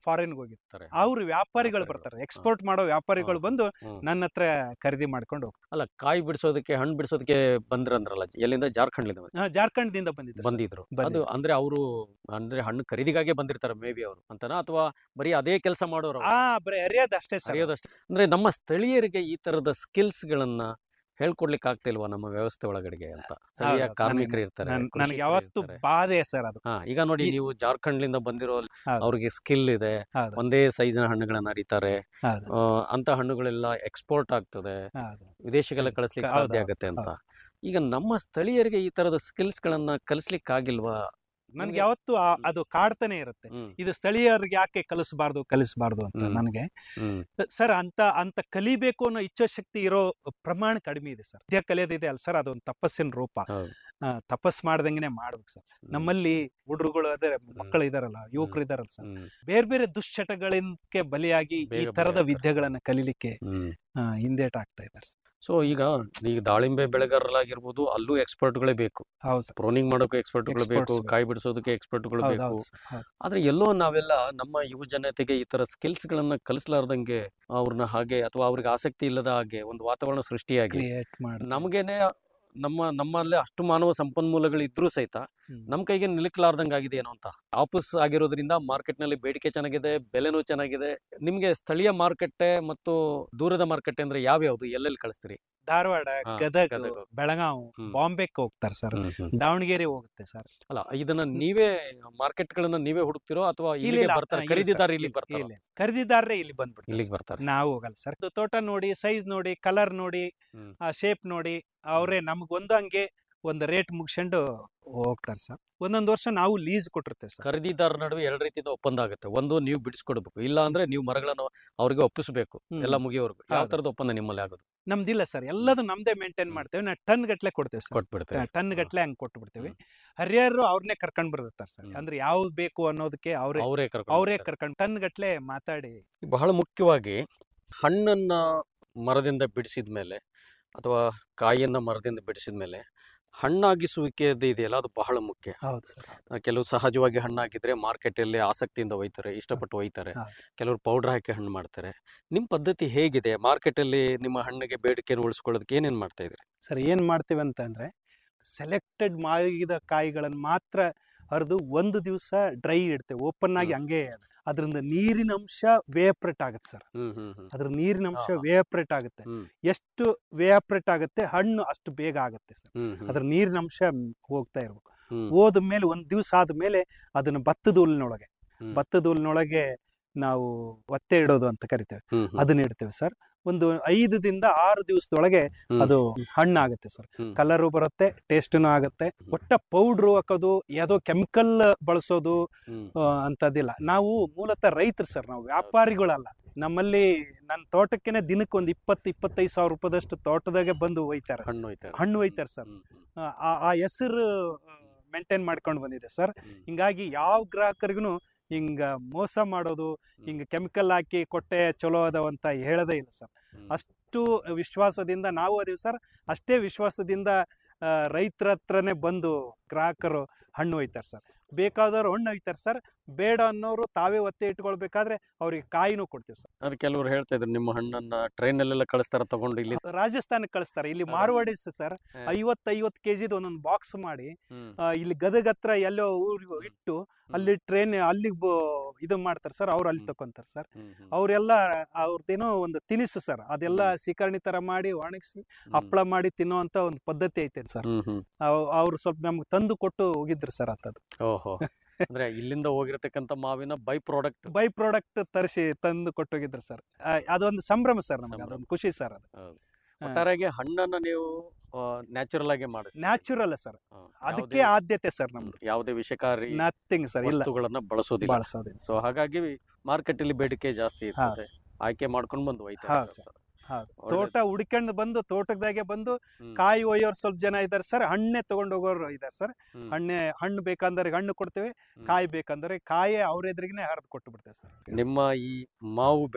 ಫಾರಿನ್ ಹೋಗಿರ್ತಾರೆ ತಾರೆ. ಅವ್ರು ವ್ಯಾಪಾರಿಗಳು ಬರ್ತಾರೆ ಎಕ್ಸ್ಪೋರ್ಟ್ ಮಾಡೋ ವ್ಯಾಪಾರಿಗಳು ಬಂದು ಹ್ಮ್. ನನ್ನ ಹತ್ರ ಖರೀದಿ ಮಾಡ್ಕೊಂಡು ಹೋಗ್ತಾರೆ ಅಲ್ಲ ಕಾಯಿ ಬಿಡಿಸೋದಕ್ಕೆ ಹಣ್ಣು ಬಿಡಿಸೋದಕ್ಕೆ ಬಂದ್ರಂದ್ರಲ್ಲ ಎಲ್ಲಿಂದ ಜಾರ್ಖಂಡ್ಲಿಂದ ಬಂದ್ರು. ಹಾ, ಜಾರ್ಖಂಡ್ನಿಂದ ಬಂದಿದ್ರು ಸರ್. ಬಂದಿದ್ರು ಅದು ಬಂದಿದ್ರು. ಅಂದ್ರೆ ಅವರು ಅಂದ್ರೆ ಹಣ್ಣು ಖರೀದಿಗಾಗೆ ಬಂದಿರ್ತಾರೆ ಮೇ ಬಿ ಅವರು ಅಂತನಾ ಅಥವಾ ಬರೀ ಅದೇ ಕೆಲಸ ಮಾಡೋರು ಅವ್ರು? ಆ ಬರೀ ಅರಿಯೋದು ಅಷ್ಟೇ ಸರ್ ಅರಿಯೋದಷ್ಟೇ ಅಂದ್ರೆ ನಮ್ಮ ಸ್ಥಳೀಯರಿಗೆ ಈ ತರದ ಸ್ಕಿಲ್ಸ್ ಗಳನ್ನ ಹೇಳ್ಕೊಡ್ಲಿಕ್ಕೆ ಆಗ್ತಿಲ್ವಾ ನಮ್ಮ ವ್ಯವಸ್ಥೆ ಒಳಗಡೆಗೆ ಅಂತ ಸ್ಥಳೀಯ ಹೌದು, ಕಾರ್ಮಿಕರು ನನಗೆ- ಇರ್ತಾರೆ ನನ್- ಕೃಷಿಕರು ನನಗೆ ಯಾವತ್ತು ಇರ್ತಾರೆ. ಬಾಧೆ ಸರ್ ಅದು ಹಾ ಈಗ ನೋಡಿ ಈ- ನೀವು ಜಾರ್ಖಂಡ್ಲಿಂದ ಬಂದಿರೋ ಹೌದು. ಅವ್ರಿಗೆ ಸ್ಕಿಲ್ ಇದೆ ಹೌದು. ಒಂದೇ ಸೈಜ್ನ ಹಣ್ಣುಗಳನ್ನ ಅರಿತಾರೆ ಹೌದು. ಆ, ಅಂತ ಹಣ್ಣುಗಳೆಲ್ಲ ಎಕ್ಸ್ಪೋರ್ಟ್ ಆಗ್ತದೆ ಹೌದು. ವಿದೇಶಿಗೆಲ್ಲ ಕಳಿಸ್ಲಿಕ್ಕೆ ಹೌದು, ಸಾಧ್ಯ ಹೌದು, ಆಗತ್ತೆ ಅಂತ ಈಗ ನಮ್ಮ ಸ್ಥಳೀಯರಿಗೆ ಈ ತರದ ಸ್ಕಿಲ್ಸ್ ಗಳನ್ನ ಕಲಿಸ್ಲಿಕ್ಕೆ ಆಗಿಲ್ವಾ ನನ್ಗೆ ಯಾವತ್ತು ಆ- ಅದು ಕಾಡ್ತಾನೆ ಇರುತ್ತೆ ಹ್ಮ್. ಇದು ಸ್ಥಳೀಯರಿಗೆ ಯಾಕೆ ಕಲಿಸಬಾರ್ದು ಕಲಿಸಬಾರ್ದು ಅಂತ ಹ್ಮ್. ನನಗೆ ಹ್ಮ್. ಸರ್ ಅಂತ ಅಂತ ಕಲಿಬೇಕು ಅನ್ನೋ ಇಚ್ಛಾಶಕ್ತಿ ಇರೋ ಪ್ರಮಾಣ ಕಡಿಮೆ ಇದೆ ಸರ್ ವಿದ್ಯೆ ಕಲಿಯೋದಿದೆ ಅಲ್ಲ ಸರ್ ಅದೊಂದು ತಪಸ್ಸಿನ ರೂಪ ಹೌದು. ಆ, ತಪಸ್ ಮಾಡ್ದಂಗೆನೆ ಮಾಡ್ಬೇಕು ಸರ್ ನಮ್ಮಲ್ಲಿ ಹುಡುಗರು ಅದೇ ಮಕ್ಕಳು ಇದಾರಲ್ಲ ಯುವಕರು ಇದಾರಲ್ಲ ಸರ್ ಹ್ಮ್. ಬೇರೆ ಬೇರೆ ದುಶ್ಚಟಗಳಿಂದಕ್ಕೆ ಬಲಿಯಾಗಿ ಈ ಬೇಗ ತರದ ಬಲಿಯಾಗ್ತಾರೆ. ವಿದ್ಯೆಗಳನ್ನ ಕಲಿಲಿಕ್ಕೆ ಹ್ಮ್. ಆ, ಹಿಂದೇಟ್ ಆಗ್ತಾ ಇದ್ದಾರೆ ಸರ್ ಸೊ ಈಗ ಈಗ ದಾಳಿಂಬೆ ಬೆಳೆಗಾರರಾಗಿರ್ಬೋದು ಅಲ್ಲೂ ಎಕ್ಸ್ಪರ್ಟ್ಗಳೇ ಬೇಕು ಹೌದು ಸರ್ ಪ್ರೋನಿಂಗ್ ಮಾಡೋಕೆ ಎಕ್ಸ್ಪರ್ಟ್ಗಳು ಬೇಕು Experts ಬೇಕು. ಕಾಯಿ ಬಿಡಿಸೋದಕ್ಕೆ ಎಕ್ಸ್ಪರ್ಟ್ಗಳು ಹೌದು, ಬೇಕು ಹೌದು ಸರ್, ಹೌದು. ಆದ್ರೆ ಎಲ್ಲೋ ನಾವೆಲ್ಲ ನಮ್ಮ ಯುವ ಜನತೆಗೆ ಈ ತರ ಸ್ಕಿಲ್ಸ್ ಗಳನ್ನ ಕಲಿಸ್ಲಾರ್ದಂಗೆ ಅವ್ರನ್ನ ಹಾಗೆ ಅಥವಾ ಅವ್ರಿಗೆ ಆಸಕ್ತಿ ಇಲ್ಲದ ಹಾಗೆ ಒಂದು ವಾತಾವರಣ ಸೃಷ್ಟಿಯಾಗಿ ಕ್ರಿಯೇಟ್ ಮಾಡಿ ನಮಗೇನೆ ನಮ್ಮ ನಮ್ಮಲ್ಲೇ ಅಷ್ಟು ಮಾನವ ಸಂಪನ್ಮೂಲಗಳು ಇದ್ರೂ ಸಹಿತ ಹ್ಮ್. ನಮ್ ಕೈಗೆ ನಿಲುಕಲಾರ್ದಂಗೆ ಆಗಿದೆ ಏನೋ ಅಂತ ಆಪಸ್ ಆಗಿರೋದ್ರಿಂದ ಮಾರ್ಕೆಟ್ ನಲ್ಲಿ ಬೇಡಿಕೆ ಚೆನ್ನಾಗಿದೆ ಬೆಲೆನೂ ಚೆನ್ನಾಗಿದೆ ನಿಮ್ಗೆ ಸ್ಥಳೀಯ ಮಾರುಕಟ್ಟೆ ಮತ್ತು ದೂರದ ಮಾರುಕಟ್ಟೆ ಅಂದ್ರೆ ಯಾವ್ಯಾವ್ದು ಎಲ್ಲೆಲ್ಲಿ ಕಳಿಸ್ತೀರಿ ಧಾರವಾಡ ಹಾ, ಗದಗ ಗದಗ. ಬೆಳಗಾವ್ ಹ್ಮ್. ಬಾಂಬೆಗೆ ಹೋಗ್ತಾರೆ ಸರ್ ಹ್ಮ್, ಹ್ಮ್. ದಾವಣಗೆರೆ ಹೋಗುತ್ತೆ ಸರ್ ಅಲ್ಲ ಇದನ್ನ ನೀವೇ ಮಾರ್ಕೆಟ್ ಗಳನ್ನ ನೀವೇ ಹುಡುಕ್ತಿರೋ ಅಥವಾ ಇಲ್ಲ, ಇಲ್ಲಿಗೆ ಇಲ್ಲ, ಬರ್ತಾರೆ ಇಲ್ಲ ಸರ್, ಖರೀದಿದಾರ ಇಲ್ಲ, ಇಲ್ಲಿಗೆ ಬರ್ತಾರೆ ಇಲ್ಲ. ಖರೀದಿದಾರರೇ ಇಲ್ಲಿ ಬಂದ್ಬಿಡ್ತಾರೆ ಇಲ್ಲಿಗೆ ಸರ್. ಬರ್ತಾರೆ ನಾವು ಹೋಗಲ್ಲ ಸರ್ ಇದು ತೋಟ ನೋಡಿ ಸೈಜ್ ನೋಡಿ ಕಲರ್ ನೋಡಿ ಹ್ಮ್. ಆ ಶೇಪ್ ನೋಡಿ ಅವರೇ ನಮ್ಗೊಂದು ಹಂಗೆ ಒಂದು ರೇಟ್ ಮುಗಿಸ್ಕೊಂಡು ಹೋಗ್ತಾರೆ ಸರ್ ಒಂದೊಂದು ವರ್ಷ ನಾವು ಲೀಸ್ ಕೊಟ್ಟಿರ್ತೇವೆ ಸರ್ ಖರೀದಿದಾರ ನಡುವೆ ಎರಡು ರೀತಿಯಿಂದ ಒಪ್ಪಂದ ಆಗುತ್ತೆ ಒಂದು ನೀವು ಬಿಡಿಸ್ಕೊಡ್ಬೇಕು ಇಲ್ಲ ಅಂದ್ರೆ ನೀವು ಮರಗಳನ್ನ ಅವ್ರಿಗೆ ಒಪ್ಪಿಸಬೇಕು ಹ್ಮ್. ಎಲ್ಲ ಮುಗಿಯೋವರೆಗೂ ಯಾವ ಹೌದು. ತರದ ಒಪ್ಪಂದ ನಿಮ್ಮಲ್ಲಿ ಆಗೋದು ನಮ್ದಿಲ್ಲ ಸರ್ ಎಲ್ಲದು ನಮ್ದೇ ಮೇಂಟೈನ್ ಮಾಡ್ತೇವೆ ನಾ ಟನ್ ಗಟ್ಲೆ ಕೊಡ್ತೇವೆ ಸರ್ ಕೊಟ್ಬಿಡ್ತೇವೆ ಟನ್ ಗಟ್ಲೆ ಹಂಗೆ ಕೊಟ್ಟು ಬಿಡ್ತೇವೆ ಹರಿಯರು ಅವ್ರನ್ನೇ ಕರ್ಕೊಂಡ್ ಬರ್ತಾರೆ ಸರ್ ಅಂದ್ರೆ ಯಾವ್ದು ಬೇಕು ಅನ್ನೋದಕ್ಕೆ ಅವರೇ ಅವರೇ ಕರ್ಕೊಂಡು ಅವರೇ ಬರ್ತಾರೆ. ಕರ್ಕೊಂಡು ಟನ್ ಗಟ್ಲೆ ಮಾತಾಡಿ ಬಹಳ ಮುಖ್ಯವಾಗಿ ಹಣ್ಣನ್ನ ಮರದಿಂದ ಬಿಡಿಸಿದ ಮೇಲೆ ಅಥವಾ ಕಾಯಿಯನ್ನ ಮರದಿಂದ ಬಿಡಿಸಿದ ಮೇಲೆ ಹಣ್ಣಾಗಿಸುವಿಕೆದು ಇದೆಯಲ್ಲ ಅದು ಬಹಳ ಮುಖ್ಯ ಹೌದು ಸರ್ ಆ, ಕೆಲವು ಸಹಜವಾಗಿ ಹಣ್ಣಾಗಿದ್ರೆ ಮಾರ್ಕೆಟಲ್ಲಿ ಆಸಕ್ತಿಯಿಂದ ಒಯ್ತಾರೆ ಇಷ್ಟಪಟ್ಟು ಒಯ್ತಾರೆ ಹೌದು. ಕೆಲವರು ಪೌಡರ್ ಹಾಕಿ ಹಣ್ಣು ಮಾಡ್ತಾರೆ ನಿಮ್ಮ ಪದ್ಧತಿ ಹೇಗಿದೆ ಮಾರ್ಕೆಟಲ್ಲಿ ನಿಮ್ಮ ಹಣ್ಣಿಗೆ ಬೇಡಿಕೆಯನ್ನು ಉಳಿಸ್ಕೊಳ್ಳೋದಕ್ಕೆ ಏನೇನು ಮಾಡ್ತಾ ಇದ್ರಿ ಸರ್ ಏನು ಮಾಡ್ತೀವಿ ಅಂತಂದ್ರೆ ಸೆಲೆಕ್ಟೆಡ್ ಮಾಗಿದ ಕಾಯಿಗಳನ್ನು ಮಾತ್ರ ಹರಿದು ಒಂದು ದಿವಸ ಡ್ರೈ ಇಡ್ತೇವೆ ಓಪನ್ ಆಗಿ ಹಂಗೆ ಅದರಿಂದ ನೀರಿನ ಅಂಶ ವೇಪ್ರೇಟ್ ಆಗುತ್ತೆ ಸರ್ ಹ್ಮ್ ಹ್ಮ್ ಹ್ಮ್ ಅದ್ರ ನೀರಿನ ಅಂಶ ಹಾ, ಹಾ. ವೇಪ್ರೇಟ್ ಆಗುತ್ತೆ ಹ್ಮ್. ಎಷ್ಟು ವೇಪ್ರೇಟ್ ಆಗುತ್ತೆ ಹಣ್ಣು ಅಷ್ಟು ಬೇಗ ಆಗುತ್ತೆ ಸರ್ ಹ್ಮ್ ಹ್ಮ್. ಅದ್ರ ನೀರಿನ ಅಂಶ ಹೋಗ್ತಾ ಇರ್ಬೇಕು ಹ್ಮ್. ಹೋದ ಮೇಲೆ ಒಂದು ದಿವಸ ಆದ್ಮೇಲೆ ಅದನ್ನ ಭತ್ತದ ಹುಲ್ಲಿನೊಳಗೆ ಹ್ಮ್. ಭತ್ತದ ಹುಲ್ಲಿನೊಳಗೆ ನಾವು ಒತ್ತೆ ಇಡೋದು ಅಂತ ಕರಿತೇವೆ ಹ್ಮ್ ಹ್ಮ್. ಅದನ್ನ ಇಡ್ತೇವೆ ಸರ್ ಒಂದು ಐದರಿಂದ ಆರು ದಿವಸದೊಳಗೆ ಹ್ಮ್. ಅದು ಹಣ್ಣಾಗುತ್ತೆ ಸರ್ ಹ್ಮ್. ಕಲರು ಬರುತ್ತೆ ಟೇಸ್ಟ್ನು ಆಗುತ್ತೆ ಒಟ್ಟ ಪೌಡ್ರು ಹಾಕೋದು ಯಾವುದೋ ಕೆಮಿಕಲ್ ಬಳಸೋದು ಹ್ಮ್. ಆ, ಅಂಥದ್ದಿಲ್ಲ ನಾವು ಮೂಲತಃ ರೈತರು ಸರ್ ನಾವು ವ್ಯಾಪಾರಿಗಳಲ್ಲ ನಮ್ಮಲ್ಲಿ ನನ್ನ ತೋಟಕ್ಕೇನೆ ದಿನಕ್ಕೆ ಒಂದು ಇಪ್ಪತ್ತು ಇಪ್ಪತ್ತೈದು ಸಾವಿರ ರೂಪಾಯಿದಷ್ಟು ತೋಟದಾಗೆ ಬಂದು ಒಯ್ತಾರೆ ಹಣ್ಣು ಒಯ್ತಾರೆ ಹಣ್ಣು ಒಯ್ತಾರೆ ಸರ್ ಆ ಆ ಹೆಸರು ಮೇಂಟೈನ್ ಮಾಡ್ಕೊಂಡು ಬಂದಿದೆ ಸರ್ ಹಿಂಗಾಗಿ ಯಾವ ಗ್ರಾಹಕರಿಗೂ ಹಿಂಗ ಮೋಸ ಮಾಡೋದು ಹಿಂಗ ಕೆಮಿಕಲ್ ಹಾಕಿ ಕೊಟ್ಟೆ ಚಲೋ ಅದಾವ ಅಂತ ಹೇಳೋದೇ ಇಲ್ಲ ಸರ್ ಅಷ್ಟು ವಿಶ್ವಾಸದಿಂದ ನಾವು ಅದೀವಿ ಸರ್ ಅಷ್ಟೇ ವಿಶ್ವಾಸದಿಂದ ಆ, ರೈತರ ಹತ್ರನೇ ಬಂದು ಗ್ರಾಹಕರು ಹಣ್ಣು ಒಯ್ತಾರೆ ಸರ್ ಬೇಕಾದವ್ರು ಹಣ್ಣು ಒಯ್ತಾರೆ ಸರ್ ಬೇಡ ಅನ್ನೋರು ತಾವೇ ಒತ್ತೆ ಇಟ್ಕೊಳ್ಬೇಕಾದ್ರೆ ಅವ್ರಿಗೆ ಕಾಯಿನೂ ಕೊಡ್ತೀವಿ ಸರ್ ಅದು ಕೆಲವರು ಹೇಳ್ತಾ ಇದ್ರು ನಿಮ್ಮ ಹಣ್ಣನ್ನ ಟ್ರೈನ್ ಅಲ್ಲೆಲ್ಲ ಕಳಿಸ್ತಾರ ತಗೊಂಡು ಇಲ್ಲಿ ರಾಜಸ್ಥಾನಕ್ಕೆ ಕಳಿಸ್ತಾರೆ ಇಲ್ಲಿ ಹೌದಾ? ಮಾರ್ವಾಡಿಸ್ ಸರ್ ಹಾ. ಐವತ್ತು ಐವತ್ತು ಕೆ ಜಿದು ಒಂದೊಂದು ಬಾಕ್ಸ್ ಮಾಡಿ ಹ್ಮ್. ಆ, ಇಲ್ಲಿ ಗದಗ ಹತ್ರ ಎಲ್ಲೋ ಊರಿಗೆ ಇಟ್ಟು ಅಲ್ಲಿ ಟ್ರೈನ್ ಅಲ್ಲಿಗೆ ಬೋ ಇದು ಮಾಡ್ತಾರೆ ಸರ್ ಅವ್ರು ಅಲ್ಲಿ ತಕೊಂತಾರೆ ಸರ್ ಅವರೆಲ್ಲ ಅವ್ರದ್ದೇನೋ ಒಂದು ತಿನಿಸು ಸರ್ ಅದೆಲ್ಲ ಸೀಕರಣಿ ತರ ಮಾಡಿ ಒಣಗಿಸಿ ಹಪ್ಪಳ ಮಾಡಿ ತಿನ್ನುವಂತ ಒಂದು ಪದ್ಧತಿ ಐತೆ ಸರ್ ಹ್ಮ್ ಹ್ಮ್ ಅವ್ರು ಸ್ವಲ್ಪ ನಮ್ಗೆ ತಂದು ಕೊಟ್ಟು ಹೋಗಿದ್ರು ಸರ್ ಅಂತದ್ದು ಓಹೋ ಅಂದ್ರೆ ಇಲ್ಲಿಂದ ಹೋಗಿರತಕ್ಕಂತ ಮಾವಿನ ಬೈ ಪ್ರಾಡಕ್ಟ್ ಬೈ ಪ್ರಾಡಕ್ಟ್ ತರಿಸಿ ತಂದು ಕೊಟ್ಟೋಗಿದ್ರು ಸರ್ ಅದೊಂದು ಸಂಭ್ರಮ ಸರ್ ನಮಗೆ ಅದೊಂದು ಖುಷಿ ಸರ್ ಅದು ಹೌದು ಒಟ್ಟಾರೆಯಾಗಿ ಹಣ್ಣನ್ನ ನೀವು ನ್ಯಾಚುರಲ್ ಆಗಿ ಮಾಡಿಸ್ತೀರಿ ನ್ಯಾಚುರಲ್ ಸರ್ ಅದಕ್ಕೆ ಯಾವುದೇ- ಆದ್ಯತೆ ಸರ್ ನಮ್ದು ಯಾವುದೇ ವಿಷಕಾರಿ ನಥಿಂಗ್ ಸರ್ ಇಲ್ಲ ವಸ್ತುಗಳನ್ನ ಬಳಸೋದಿಲ್ಲ ಬಳಸೋದಿಲ್ಲ ಸೊ ಹಾಗಾಗಿ ಮಾರ್ಕೆಟ್ ಅಲ್ಲಿ ಬೇಡಿಕೆ ಜಾಸ್ತಿ ಇರ್ತದೆ ಹಾ, ಆಯ್ಕೆ ಮಾಡ್ಕೊಂಡು ಬಂದು ಒಯ್ತಾರೆ ಹಾ ಸರ್ ಹೌದು ತೋಟ ಹುಡ್ಕೊಂಡು ಬಂದು ತೋಟದಾಗೆ ಬಂದು ಕಾಯಿ ಒಯ್ಯೋರು ಸ್ವಲ್ಪ ಜನ ಇದ್ದಾರೆ ಸರ್ ಹಣ್ಣೆ ತಗೊಂಡು ಹೋಗೋರು ಇದ್ದಾರೆ ಸರ್ ಹ್ಮ್. ಹಣ್ಣೆ ಹಣ್ಣು ಬೇಕಂದ್ರೆ ಹಣ್ಣು ಕೊಡ್ತೇವೆ ಕಾಯಿ ಬೇಕಂದ್ರೆ ಕಾಯಿ ಅವ್ರ ಎದುರಿಗೇ ಹರಿದು ಕೊಟ್ಟು ಬಿಡ್ತೇವೆ ಸರ್ ನಿಮ್ಮ ಈ ಮಾವು ಬೆಳೆ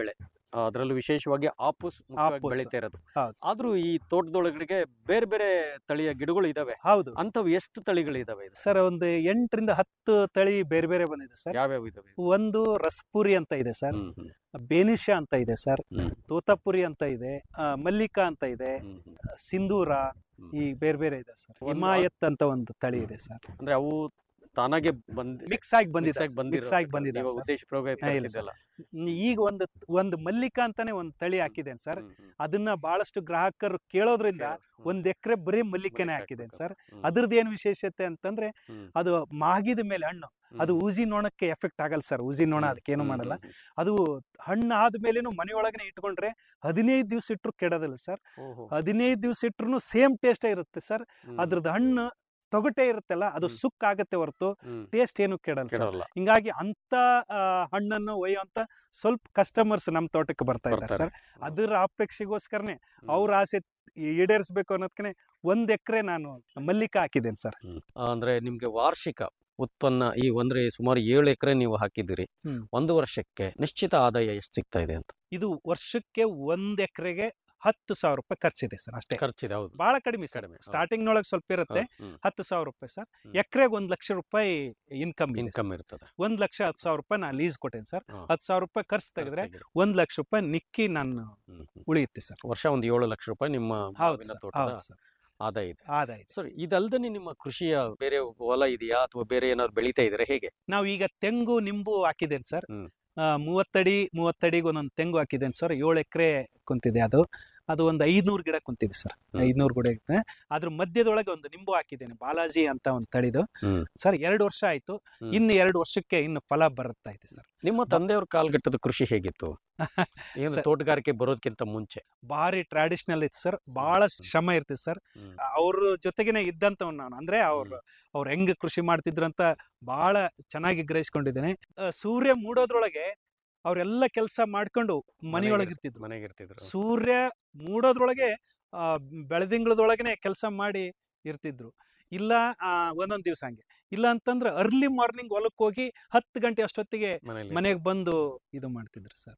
ಅದರಲ್ಲೂ ವಿಶೇಷವಾಗಿ ಆಪೂಸ್ ಮುಖ್ಯವಾಗಿ ಆಪೂಸ್. ಬೆಳೀತಾ ಇರೋದು ಹೌದು ಆದ್ರೂ ಈ ತೋಟದೊಳಗಡೆ ಬೇರೆ ಬೇರೆ ತಳಿಯ ಗಿಡಗಳು ಇದಾವೆ ಹೌದು ಅಂತವು ಎಷ್ಟು ತಳಿಗಳಿದಾವೆ ಇದು ಸರ್ ಒಂದು ಎಂಟರಿಂದ ಹತ್ತು ತಳಿ ಬೇರೆ ಬೇರೆ ಬಂದಿದೆ ಸರ್ ಯಾವ್ಯಾವ ಇದಾವೆ ಒಂದು ರಸ್ಪುರಿ ಅಂತ ಇದೆ ಸರ್ ಹ್ಮ್, ಹ್ಮ್, ಬೇನಿಷಾ ಅಂತ ಇದೆ ಸರ್ ಹ್ಮ್. ತೋತಾಪುರಿ ಅಂತ ಇದೆ ಆ, ಮಲ್ಲಿಕಾ ಅಂತ ಇದೆ ಹ್ಮ್, ಹ್ಮ್. ಸಿಂಧೂರ ಹ್ಮ್. ಈ ಬೇರೆ ಬೇರೆ ಇದೆ ಸರ್ ಹಿಮಾಯತ್ ಅಂತ ಒಂದು ತಳಿ ಇದೆ ಸರ್ ಅಂದ್ರೆ ಅವು ತಾನಾಗೆ ಬಂದ್ ಮಿಕ್ಸ್ ಆಗಿ ಬಂದಿದೆ ಆಗಿ ಬಂದಿರೋ ಮಿಕ್ಸ್ ಆಗಿ ಬಂದಿದೆ ನೀವು ಸರ್. ಉದ್ದೇಶಪೂರ್ವಕವಾಗಿ ಹಾ, ಇಲ್ಲ ತರಿಸಿದ್ದಲ್ಲ. ಈಗ ಒಂದು ಒಂದು ಮಲ್ಲಿಕಾ ಅಂತಾನೆ ಒಂದು ತಳಿ ಹಾಕಿದ್ದೇನೆ ಸರ್ ಹ್ಮ್, ಹ್ಮ್. ಅದನ್ನ ಬಹಳಷ್ಟು ಗ್ರಾಹಕರು ಕೇಳೋದ್ರಿಂದ ಹ್ಮ್. ಒಂದ್ ಎಕರೆ ಬರೀ ಮಲ್ಲಿಕೆನೆ ಮಲ್ಲಿಗೆ ಹಾಕಿದ್ದೇನೆ ಹಾಕ್ಬೇಕು. ಸರ್ ಹ್ಮ್. ಅದ್ರದ್ದು ಏನು ವಿಶೇಷತೆ ಅಂತಂದ್ರೆ ಹ್ಮ್. ಅದು ಮಾಗಿದ ಮೇಲೆ ಹಣ್ಣು ಅದು ಹ್ಮ್. ಊಜಿ ನೋಣಕ್ಕೆ ಎಫೆಕ್ಟ್ ಆಗಲ್ಲ ಸರ್ ಊಜಿ ನೋಣ ಹ್ಮ್. ಅದಕ್ಕೇನು ಹ್ಮ್, ಮಾಡಲ್ಲ ಹ್ಮ್, ಅದು ಹಣ್ಣು ಆದ್ಮೇಲೆನು ಮನೆಯೊಳಗನೆ ಇಟ್ಕೊಂಡ್ರೆ ಹದಿನೈದು ದಿವಸ ಇಟ್ರು ಕೆಡೋದಿಲ್ಲ ಸರ್ ಹ್ಮ್. ಓಹೋ. ಹದಿನೈದು ದಿವಸ ಇಟ್ರು ಸೇಮ್ ಟೇಸ್ಟ್ ಇರುತ್ತೆ ಸರ್ ಹ್ಮ್. ಅದ್ರದ್ದು ಹಣ್ಣು ತೊಗಟೆ ಇರುತ್ತಲ್ಲ ಅದು ಹ್ಮ್. ಸುಕ್ ಆಗತ್ತೆ ಹೊರತು ಹ್ಮ್. ಟೇಸ್ಟ್ ಏನು ಕೆಡಲ್ಲ ಸರ್ ಕೆಡೋಲ್ಲ. ಹಿಂಗಾಗಿ ಅಂತ ಆ, ಹಣ್ಣನ್ನು ಒಯ್ಯುವಂತ ಸ್ವಲ್ಪ ಕಸ್ಟಮರ್ಸ್ ನಮ್ಮ ತೋಟಕ್ಕೆ ಬರ್ತಾ ಇದ್ದಾರೆ ಬರ್ತಾರೆ. ಸರ್ ಅದರ ಅಪೇಕ್ಷೆಗೋಸ್ಕರನೇ ಅವ್ರ ಆಸೆ ಈಡೇರಿಸಬೇಕು ಅನ್ನೋದಕ್ಕೆ ಒಂದ್ ಎಕರೆ ನಾನು ಮಲ್ಲಿಕಾ ಹಾಕಿದ್ದೇನೆ ಸರ್ ಹ್ಮ್. ಆ, ಅಂದ್ರೆ ನಿಮ್ಗೆ ವಾರ್ಷಿಕ ಉತ್ಪನ್ನ ಈ ಒಂದ್ರೆ ಸುಮಾರು ಏಳು ಎಕರೆ ನೀವು ಹಾಕಿದ್ದೀರಿ ಹ್ಮ್. ಒಂದು ವರ್ಷಕ್ಕೆ ನಿಶ್ಚಿತ ಆದಾಯ ಎಷ್ಟು ಸಿಗ್ತಾ ಇದೆ ಅಂತ ಇದು ವರ್ಷಕ್ಕೆ ಒಂದ್ ಎಕರೆಗೆ ಹತ್ತು ಸಾವಿರ ರೂಪಾಯಿ ಖರ್ಚಿದೆ ಸರ್ ಅಷ್ಟೇ ಖರ್ಚಿದೆ ಹೌದು ಬಹಳ ಕಡಿಮೆ ಸರ್ ಕಡಿಮೆ, ಹೌದು. ಸ್ಟಾರ್ಟಿಂಗ್ ನೊಳಗೆ ಸ್ವಲ್ಪ ಇರುತ್ತೆ ಹೌದು, ಹ್ಮ್. ಹತ್ತು ಸಾವಿರ ರೂಪಾಯಿ ಸರ್ ಹ್ಮ್. ಎಕರೆಗೆ ಒಂದ್ ಲಕ್ಷ ರೂಪಾಯಿ ಇನ್ಕಮ್ ಇನ್ಕಮ್ ಇರ್ತದೆ ಒಂದ್ ಲಕ್ಷ ಹತ್ತು ಸಾವಿರ ರೂಪಾಯಿ ನಾನು ಲೀಸ್ ಕೊಟ್ಟೇನೆ ಸರ್ ಹಾ. ಹತ್ತು ಸಾವಿರ ರೂಪಾಯಿ ಖರ್ಚು ತೆಗೆದ್ರೆ ಒಂದ್ ಲಕ್ಷ ರೂಪಾಯಿ ನಿಕ್ಕಿ ನಾನು ಹ್ಮ್, ಹ್ಮ್. ಉಳಿಯುತ್ತೆ ಸರ್ ವರ್ಷ ಒಂದು ಏಳು ಲಕ್ಷ ರೂಪಾಯಿ ನಿಮ್ಮ ಹೌದು ಮಾವಿನ ಸರ್ ತೋಟದ ಹೌದು ಸರ್ ಆದಾಯ ಇದೆ ಆದಾಯ ಇದೆ. ಸರ್ ಇದಲ್ದೇ ನಿಮ್ಮ ಕೃಷಿಯ ಬೇರೆ ಹೊಲ ಇದೆಯಾ ಅಥವಾ ಬೇರೆ ಏನಾದ್ರು ಬೆಳೀತಾ ಇದ್ರೆ ಹೇಗೆ ನಾವು ಈಗ ತೆಂಗು ನಿಂಬು ಹಾಕಿದ್ದೇನೆ ಸರ್ ಹ್ಮ್. ಆ, ಮೂವತ್ತಡಿ ಮೂವತ್ತಡಿಗೆ ಒಂದೊಂದು ತೆಂಗು ಹಾಕಿದ್ದೇನೆ ಸರ್ ಏಳು ಎಕರೆ ಕುಂತಿದೆ ಅದು ಅದು ಒಂದು ಐದ್ನೂರು ಗಿಡ ಕುಂತಿದೆ ಸರ್ ಹ್ಮ್. ಐದ್ನೂರು ಗಿಡ ಇದೆ ಅದ್ರ ಮಧ್ಯದೊಳಗೆ ಒಂದು ನಿಂಬು ಹಾಕಿದ್ದೇನೆ ಬಾಲಾಜಿ ಅಂತ ಒಂದು ತಳಿದು ಹ್ಮ್. ಸರ್ ಎರಡು ವರ್ಷ ಆಯ್ತು ಹ್ಮ್. ಇನ್ನು ಎರಡು ವರ್ಷಕ್ಕೆ ಇನ್ನು ಫಲ ಬರುತ್ತಾ ಇದೆ ಸರ್ ನಿಮ್ಮ ತಂದೆಯವ್ರ ಕಾಲಘಟ್ಟದ ಕೃಷಿ ಹೇಗಿತ್ತು ಏನು ಸರ್. ತೋಟಗಾರಿಕೆ ಬರೋದಕ್ಕಿಂತ ಮುಂಚೆ ಭಾರಿ ಟ್ರಾಡಿಷನಲ್ ಇತ್ತು ಸರ್ ಬಹಳ ಶ್ರಮ ಇರ್ತದೆ ಸರ್ ಹ್ಮ್. ಅವ್ರ ಜೊತೆಗೇನೆ ಇದ್ದಂಥವ್ ನಾನು ಅಂದ್ರೆ ಅವ್ರು ಅವ್ರು ಹೆಂಗ್ ಕೃಷಿ ಮಾಡ್ತಿದ್ರಂತ ಬಹಳ ಚೆನ್ನಾಗಿ ಗ್ರಹಿಸ್ಕೊಂಡಿದ್ದೇನೆ ಆ, ಸೂರ್ಯ ಮೂಡೋದ್ರೊಳಗೆ ಅವರೆಲ್ಲ ಕೆಲಸ ಮಾಡ್ಕೊಂಡು ಮನೆಯೊಳಗೆ ಇರ್ತಿದ್ರು ಮನೆಗೆ ಇರ್ತಿದ್ರು ಸೂರ್ಯ ಮೂಡೋದ್ರೊಳಗೆ ಆ, ಬೆಳದಿಂಗಳದೊಳಗನೆ ಕೆಲಸ ಮಾಡಿ ಇರ್ತಿದ್ರು ಇಲ್ಲ ಆ, ಒಂದೊಂದ್ ದಿವಸ ಹಂಗೆ ಇಲ್ಲ ಅಂತಂದ್ರೆ ಅರ್ಲಿ ಮಾರ್ನಿಂಗ್ ಹೊಲಕ್ಕೆ ಹೋಗಿ ಹತ್ತು ಗಂಟೆ ಅಷ್ಟೊತ್ತಿಗೆ ಮನೆಯಲ್ಲಿ ಮನೆಗೆ ಬಂದು ಇದು ಮಾಡ್ತಿದ್ರು ಸರ್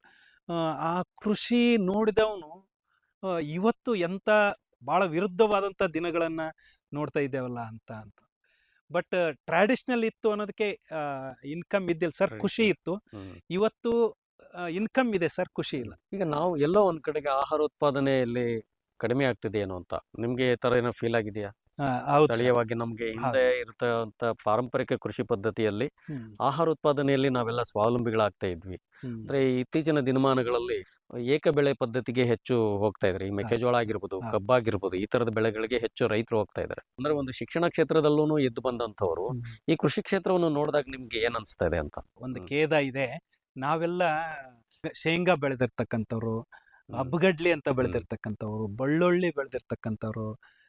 ಆ ಕೃಷಿ ನೋಡಿದವನು ಇವತ್ತು ಎಂತ ಬಹಳ ವಿರುದ್ಧವಾದಂಥ ದಿನಗಳನ್ನ ನೋಡ್ತಾ ಇದ್ದೇವಲ್ಲ ಅಂತ ಅಂತ ಬಟ್ ಟ್ರಾಡಿಷನಲ್ ಇತ್ತು ಅನ್ನೋದಕ್ಕೆ ಇನ್ಕಮ್ ಇದ್ದಿಲ್ಲ ಸರ್ ಖುಷಿ ಇತ್ತು ಹ್ಮ್. ಇವತ್ತು ಇನ್ಕಮ್ ಇದೆ ಸರ್ ಖುಷಿ ಇಲ್ಲ ಈಗ ನಾವು ಎಲ್ಲೋ ಒಂದ್ ಕಡೆಗೆ ಆಹಾರ ಉತ್ಪಾದನೆಯಲ್ಲಿ ಕಡಿಮೆ ಆಗ್ತಿದೆ ಏನೋ ಅಂತ ನಿಮ್ಗೆ ಈ ತರ ಏನೋ ಫೀಲ್ ಆಗಿದೆಯಾ ಆ, ಹೌದು ಸರ್. ಸ್ಥಳೀಯವಾಗಿ ನಮ್ಗೆ ಹಿಂದೆ ಇರತಕ್ಕಂತ ಪಾರಂಪರಿಕ ಕೃಷಿ ಪದ್ಧತಿಯಲ್ಲಿ ಹ್ಮ್. ಆಹಾರ ಉತ್ಪಾದನೆಯಲ್ಲಿ ನಾವೆಲ್ಲ ಸ್ವಾವಲಂಬಿಗಳಾಗ್ತಾ ಇದ್ವಿ ಹ್ಮ್. ಅಂದ್ರೆ ಇತ್ತೀಚಿನ ದಿನಮಾನಗಳಲ್ಲಿ ಏಕ ಬೆಳೆ ಪದ್ಧತಿಗೆ ಹೆಚ್ಚು ಹೋಗ್ತಾ ಇದ್ದಾರೆ ಈ ಮೆಕ್ಕೆಜೋಳ ಆಗಿರ್ಬೋದು ಹಾ. ಕಬ್ಬಾಗಿರ್ಬೋದು ಈ ತರದ ಬೆಳೆಗಳಿಗೆ ಹೆಚ್ಚು ರೈತರು ಹೋಗ್ತಾ ಇದ್ದಾರೆ ಅಂದ್ರೆ ಒಂದು ಶಿಕ್ಷಣ ಕ್ಷೇತ್ರದಲ್ಲೂ ಎದ್ದು ಬಂದಂತವ್ರು ಹ್ಮ್. ಈ ಕೃಷಿ ಕ್ಷೇತ್ರವನ್ನು ನೋಡಿದಾಗ ನಿಮ್ಗೆ ಏನ್ ಅನ್ಸ್ತಾ ಇದೆ ಅಂತ ಒಂದು ಹ್ಮ್. ಖೇದ ಇದೆ ನಾವೆಲ್ಲ ಶೇಂಗಾ ಬೆಳೆದಿರ್ತಕ್ಕಂಥವ್ರು ಅಬ್ಬಗಡ್ಲಿ ಅಂತ ಬೆಳೆದಿರ್ತಕ್ಕಂಥವ್ರು ಬಳ್ಳುಳ್ಳಿ ಬೆಳೆದಿರ್ತಕ್ಕಂಥವ್ರು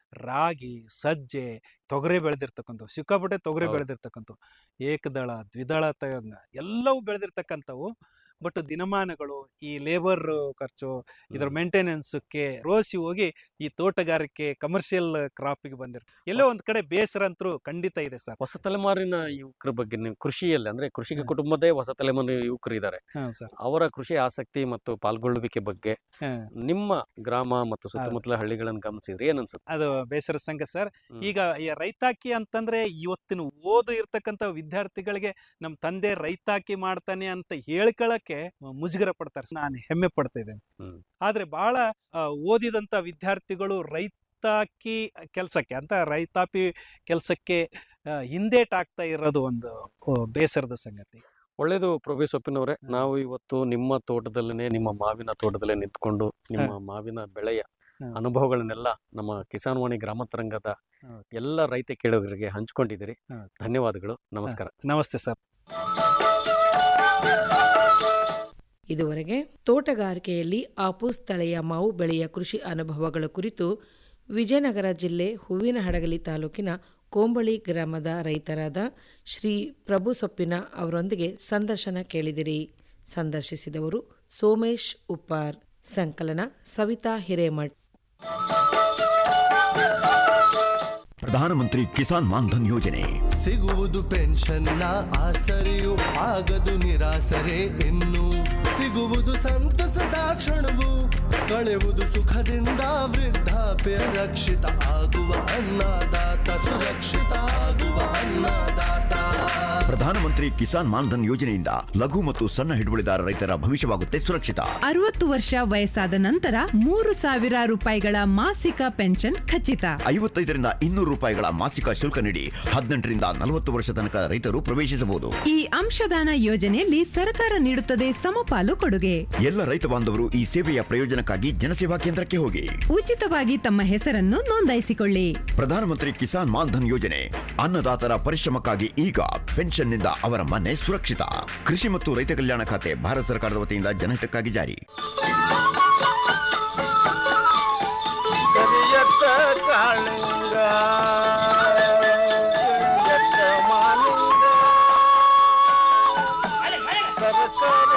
ರಾಗಿ ಸಜ್ಜೆ ತೊಗರಿ ಬೆಳೆದಿರ್ತಕ್ಕಂಥವು ಸಿಕ್ಕಾಪಟ್ಟೆ ತೊಗರಿ ಹೌದು. ಬೆಳೆದಿರ್ತಕ್ಕಂಥವು ಏಕದಳ ದ್ವಿದಳ ತ ಎಲ್ಲವೂ ಬೆಳೆದಿರ್ತಕ್ಕಂಥವು ಬಟ್ ದಿನಮಾನಗಳು ಈ ಲೇಬರ್ ಖರ್ಚು ಇದರ ಮೇಂಟೆನೆನ್ಸ್ಗೆ ರೋಸಿ ಹೋಗಿ ಈ ತೋಟಗಾರಿಕೆ ಕಮರ್ಷಿಯಲ್ ಕ್ರಾಪಿಗೆ ಬಂದಿರ್ ಎಲ್ಲೋ ಒಂದ್ ಕಡೆ ಬೇಸರ ಅಂತರೂ ಖಂಡಿತ ಇದೆ ಸರ್ ಹೊಸ ತಲೆಮಾರಿನ ಯುವಕರ ಬಗ್ಗೆ ನೀವು ಕೃಷಿಯಲ್ಲಿ ಅಂದ್ರೆ ಕೃಷಿಕ ಕುಟುಂಬದೇ ಹೊಸ ತಲೆಮಾರಿನ ಯುವಕರು ಇದ್ದಾರೆ ಹಾ ಸರ್ ಅವರ ಕೃಷಿ ಆಸಕ್ತಿ ಮತ್ತು ಪಾಲ್ಗೊಳ್ಳುವಿಕೆ ಬಗ್ಗೆ ಹಾ. ನಿಮ್ಮ ಗ್ರಾಮ ಮತ್ತು ಸುತ್ತಮುತ್ತಲ ಹಳ್ಳಿಗಳನ್ನು ಗಮನಿಸಿದ್ರೆ ಏನ್ ಅನ್ಸುತ್ತೆ ಅದು ಬೇಸರ ಸಂಘ ಸರ್ ಹ್ಮ್. ಈಗ ಈ ರೈತಾಕಿ ಅಂತಂದ್ರೆ ಇವತ್ತಿನ ಓದು ಇರ್ತಕ್ಕಂಥ ವಿದ್ಯಾರ್ಥಿಗಳಿಗೆ ನಮ್ಮ ತಂದೆ ರೈತಾಕಿ ಮಾಡ್ತಾನೆ ಅಂತ ಹೇಳ್ಕೊಳಕ್ಕೆ ಮುಜುಗರ ಪಡ್ತಾರೆ ನಾನು ಹೆಮ್ಮೆ ಪಡ್ತಾ ಇದ್ದೇನೆ ಹ್ಮ್. ಆದ್ರೆ ಬಹಳ ಆ, ಓದಿದಂತ ವಿದ್ಯಾರ್ಥಿಗಳು ರೈತಾಕಿ ಕೆಲಸಕ್ಕೆ ಅಂತ ರೈತಾಪಿ ಕೆಲಸಕ್ಕೆ ಹಿಂದೇಟಾಗ್ತಾ ಇರೋದು ಒಂದು ಆ, ಬೇಸರದ ಸಂಗತಿ ಒಳ್ಳೇದು ಪ್ರೊಫೆಸರ್ ಸೊಪ್ಪಿನವರೇ ನಾವು ಇವತ್ತು ನಿಮ್ಮ ತೋಟದಲ್ಲೇ ನಿಮ್ಮ ಮಾವಿನ ತೋಟದಲ್ಲೇ ನಿಂತ್ಕೊಂಡು ನಿಮ್ಮ ಮಾವಿನ ಬೆಳೆಯ ಹಾ. ಅನುಭವಗಳನ್ನೆಲ್ಲ ನಮ್ಮ ಕಿಸಾನ್ ವಾಣಿ ಗ್ರಾಮ ತರಂಗದ ಹೌದು. ಎಲ್ಲ ರೈತ ಕೇಳುಗರಿಗೆ ಹಂಚ್ಕೊಂಡಿದ್ದೀರಿ ಹೌದು. ಧನ್ಯವಾದಗಳು ನಮಸ್ಕಾರ ನಮಸ್ತೆ ಸರ್ ಇದುವರೆಗೆ ತೋಟಗಾರಿಕೆಯಲ್ಲಿ ಆಪೂಸ್ ತಳೆಯ ಮಾವು ಬೆಳೆಯ ಕೃಷಿ ಅನುಭವಗಳ ಕುರಿತು ವಿಜಯನಗರ ಜಿಲ್ಲೆ ಹೂವಿನ ಹಡಗಲಿ ತಾಲೂಕಿನ ಕೋಂಬಳಿ ಗ್ರಾಮದ ರೈತರಾದ ಶ್ರೀ ಪ್ರಭು ಸೊಪ್ಪಿನ ಅವರೊಂದಿಗೆ ಸಂದರ್ಶನ ಕೇಳಿದಿರಿ ಸಂದರ್ಶಿಸಿದವರು ಸೋಮೇಶ್ ಉಪ್ಪಾರ್ ಸಂಕಲನ ಸವಿತಾ ಹಿರೇಮಠ್ ಪ್ರಧಾನಮಂತ್ರಿ ಕಿಸಾನ್ ಮಾನ್ಧನ್ ಯೋಜನೆ ಸಿಗುವುದು ಪೆನ್ಷನ್ನ ಆಸರೆಯು ಆಗದು ನಿರಾಸರೆ ಇನ್ನು ಸಿಗುವುದು ಸಂತಸದ ಕ್ಷಣವು ಕಳೆಯುವುದು ಸುಖದಿಂದ ವೃದ್ಧಾಪ್ಯ ರಕ್ಷಿತ ಆಗುವ ಅನ್ನದಾತ ಸುರಕ್ಷಿತ ಆಗುವ ಅನ್ನದಾತ ಪ್ರಧಾನಮಂತ್ರಿ ಕಿಸಾನ್ ಮಾನ್ಧನ್ ಯೋಜನೆಯಿಂದ ಲಘು ಮತ್ತು ಸಣ್ಣ ಹಿಡುವಳಿದಾರ ರೈತರ ಭವಿಷ್ಯವಾಗುತ್ತೆ ಸುರಕ್ಷಿತ ಅರವತ್ತು ವರ್ಷ ವಯಸ್ಸಾದ ನಂತರ ಮೂರು ಸಾವಿರ ರೂಪಾಯಿಗಳ ಮಾಸಿಕ ಪೆನ್ಷನ್ ಖಚಿತ ಐವತ್ತೈದರಿಂದ ಇನ್ನೂರು ರೂಪಾಯಿಗಳ ಮಾಸಿಕ ಶುಲ್ಕ ನೀಡಿ ಹದಿನೆಂಟರಿಂದ ನಲವತ್ತು ವರ್ಷ ತನಕ ರೈತರು ಪ್ರವೇಶಿಸಬಹುದು ಈ ಅಂಶದಾನ ಯೋಜನೆಯಲ್ಲಿ ಸರ್ಕಾರ ನೀಡುತ್ತದೆ ಸಮಪಾಲು ಕೊಡುಗೆ ಎಲ್ಲ ರೈತ ಬಾಂಧವರು ಈ ಸೇವೆಯ ಪ್ರಯೋಜನಕ್ಕಾಗಿ ಜನಸೇವಾ ಕೇಂದ್ರಕ್ಕೆ ಹೋಗಿ ಉಚಿತವಾಗಿ ತಮ್ಮ ಹೆಸರನ್ನು ನೋಂದಾಯಿಸಿಕೊಳ್ಳಿ ಪ್ರಧಾನಮಂತ್ರಿ ಕಿಸಾನ್ ಮಾನ್ಧನ್ ಯೋಜನೆ ಅನ್ನದಾತರ ಪರಿಶ್ರಮಕ್ಕಾಗಿ ಈಗ ಪೆನ್ಷನ್ನಿಂದ ಅವರ ಮನೆ ಸುರಕ್ಷಿತ ಕೃಷಿ ಮತ್ತು ರೈತ ಕಲ್ಯಾಣ ಖಾತೆ ಭಾರತ ಸರ್ಕಾರದ ವತಿಯಿಂದ ಜನಹಿತಕ್ಕಾಗಿ ಜಾರಿ ಕರಿಯತ್ತ ಕಾಳಿಂಗ ಕರಿಯತ್ತ ಮಾಲಿಂಗ ಸರಕಾರ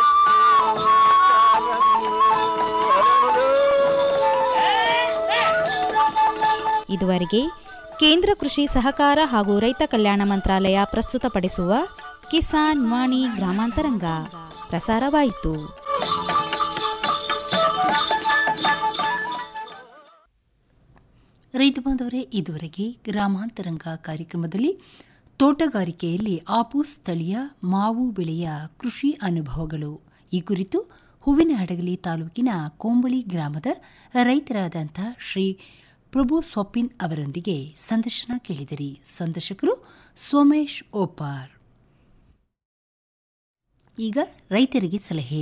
ಇದುವರೆಗೆ ಕೇಂದ್ರ ಕೃಷಿ ಸಹಕಾರ ಹಾಗೂ ರೈತ ಕಲ್ಯಾಣ ಮಂತ್ರಾಲಯ ಪ್ರಸ್ತುತಪಡಿಸುವ ಕಿಸಾನ್ ವಾಣಿ ಗ್ರಾಮಾಂತರಂಗ ಪ್ರಸಾರವಾಯಿತು ರೈತ ಬಾಂಧವರೇ ಇದುವರೆಗೆ ಗ್ರಾಮಾಂತರಂಗ ಕಾರ್ಯಕ್ರಮದಲ್ಲಿ ತೋಟಗಾರಿಕೆಯಲ್ಲಿ ಆಪು ಸ್ಥಳೀಯ ಮಾವು ಬೆಳೆಯ ಕೃಷಿ ಅನುಭವಗಳು ಈ ಕುರಿತು ಹೂವಿನ ಹಡಗಲಿ ತಾಲೂಕಿನ ಕೋಂಬಳಿ ಗ್ರಾಮದ ರೈತರಾದಂಥ ಶ್ರೀ ಪ್ರಭು ಸ್ವಪ್ಪಿನ್ ಅವರೊಂದಿಗೆ ಸಂದರ್ಶನ ಕೇಳಿದಿರಿ ಸಂದರ್ಶಕರು ಸೋಮೇಶ್ ಓಪಾರ್ ಈಗ ರೈತರಿಗೆ ಸಲಹೆ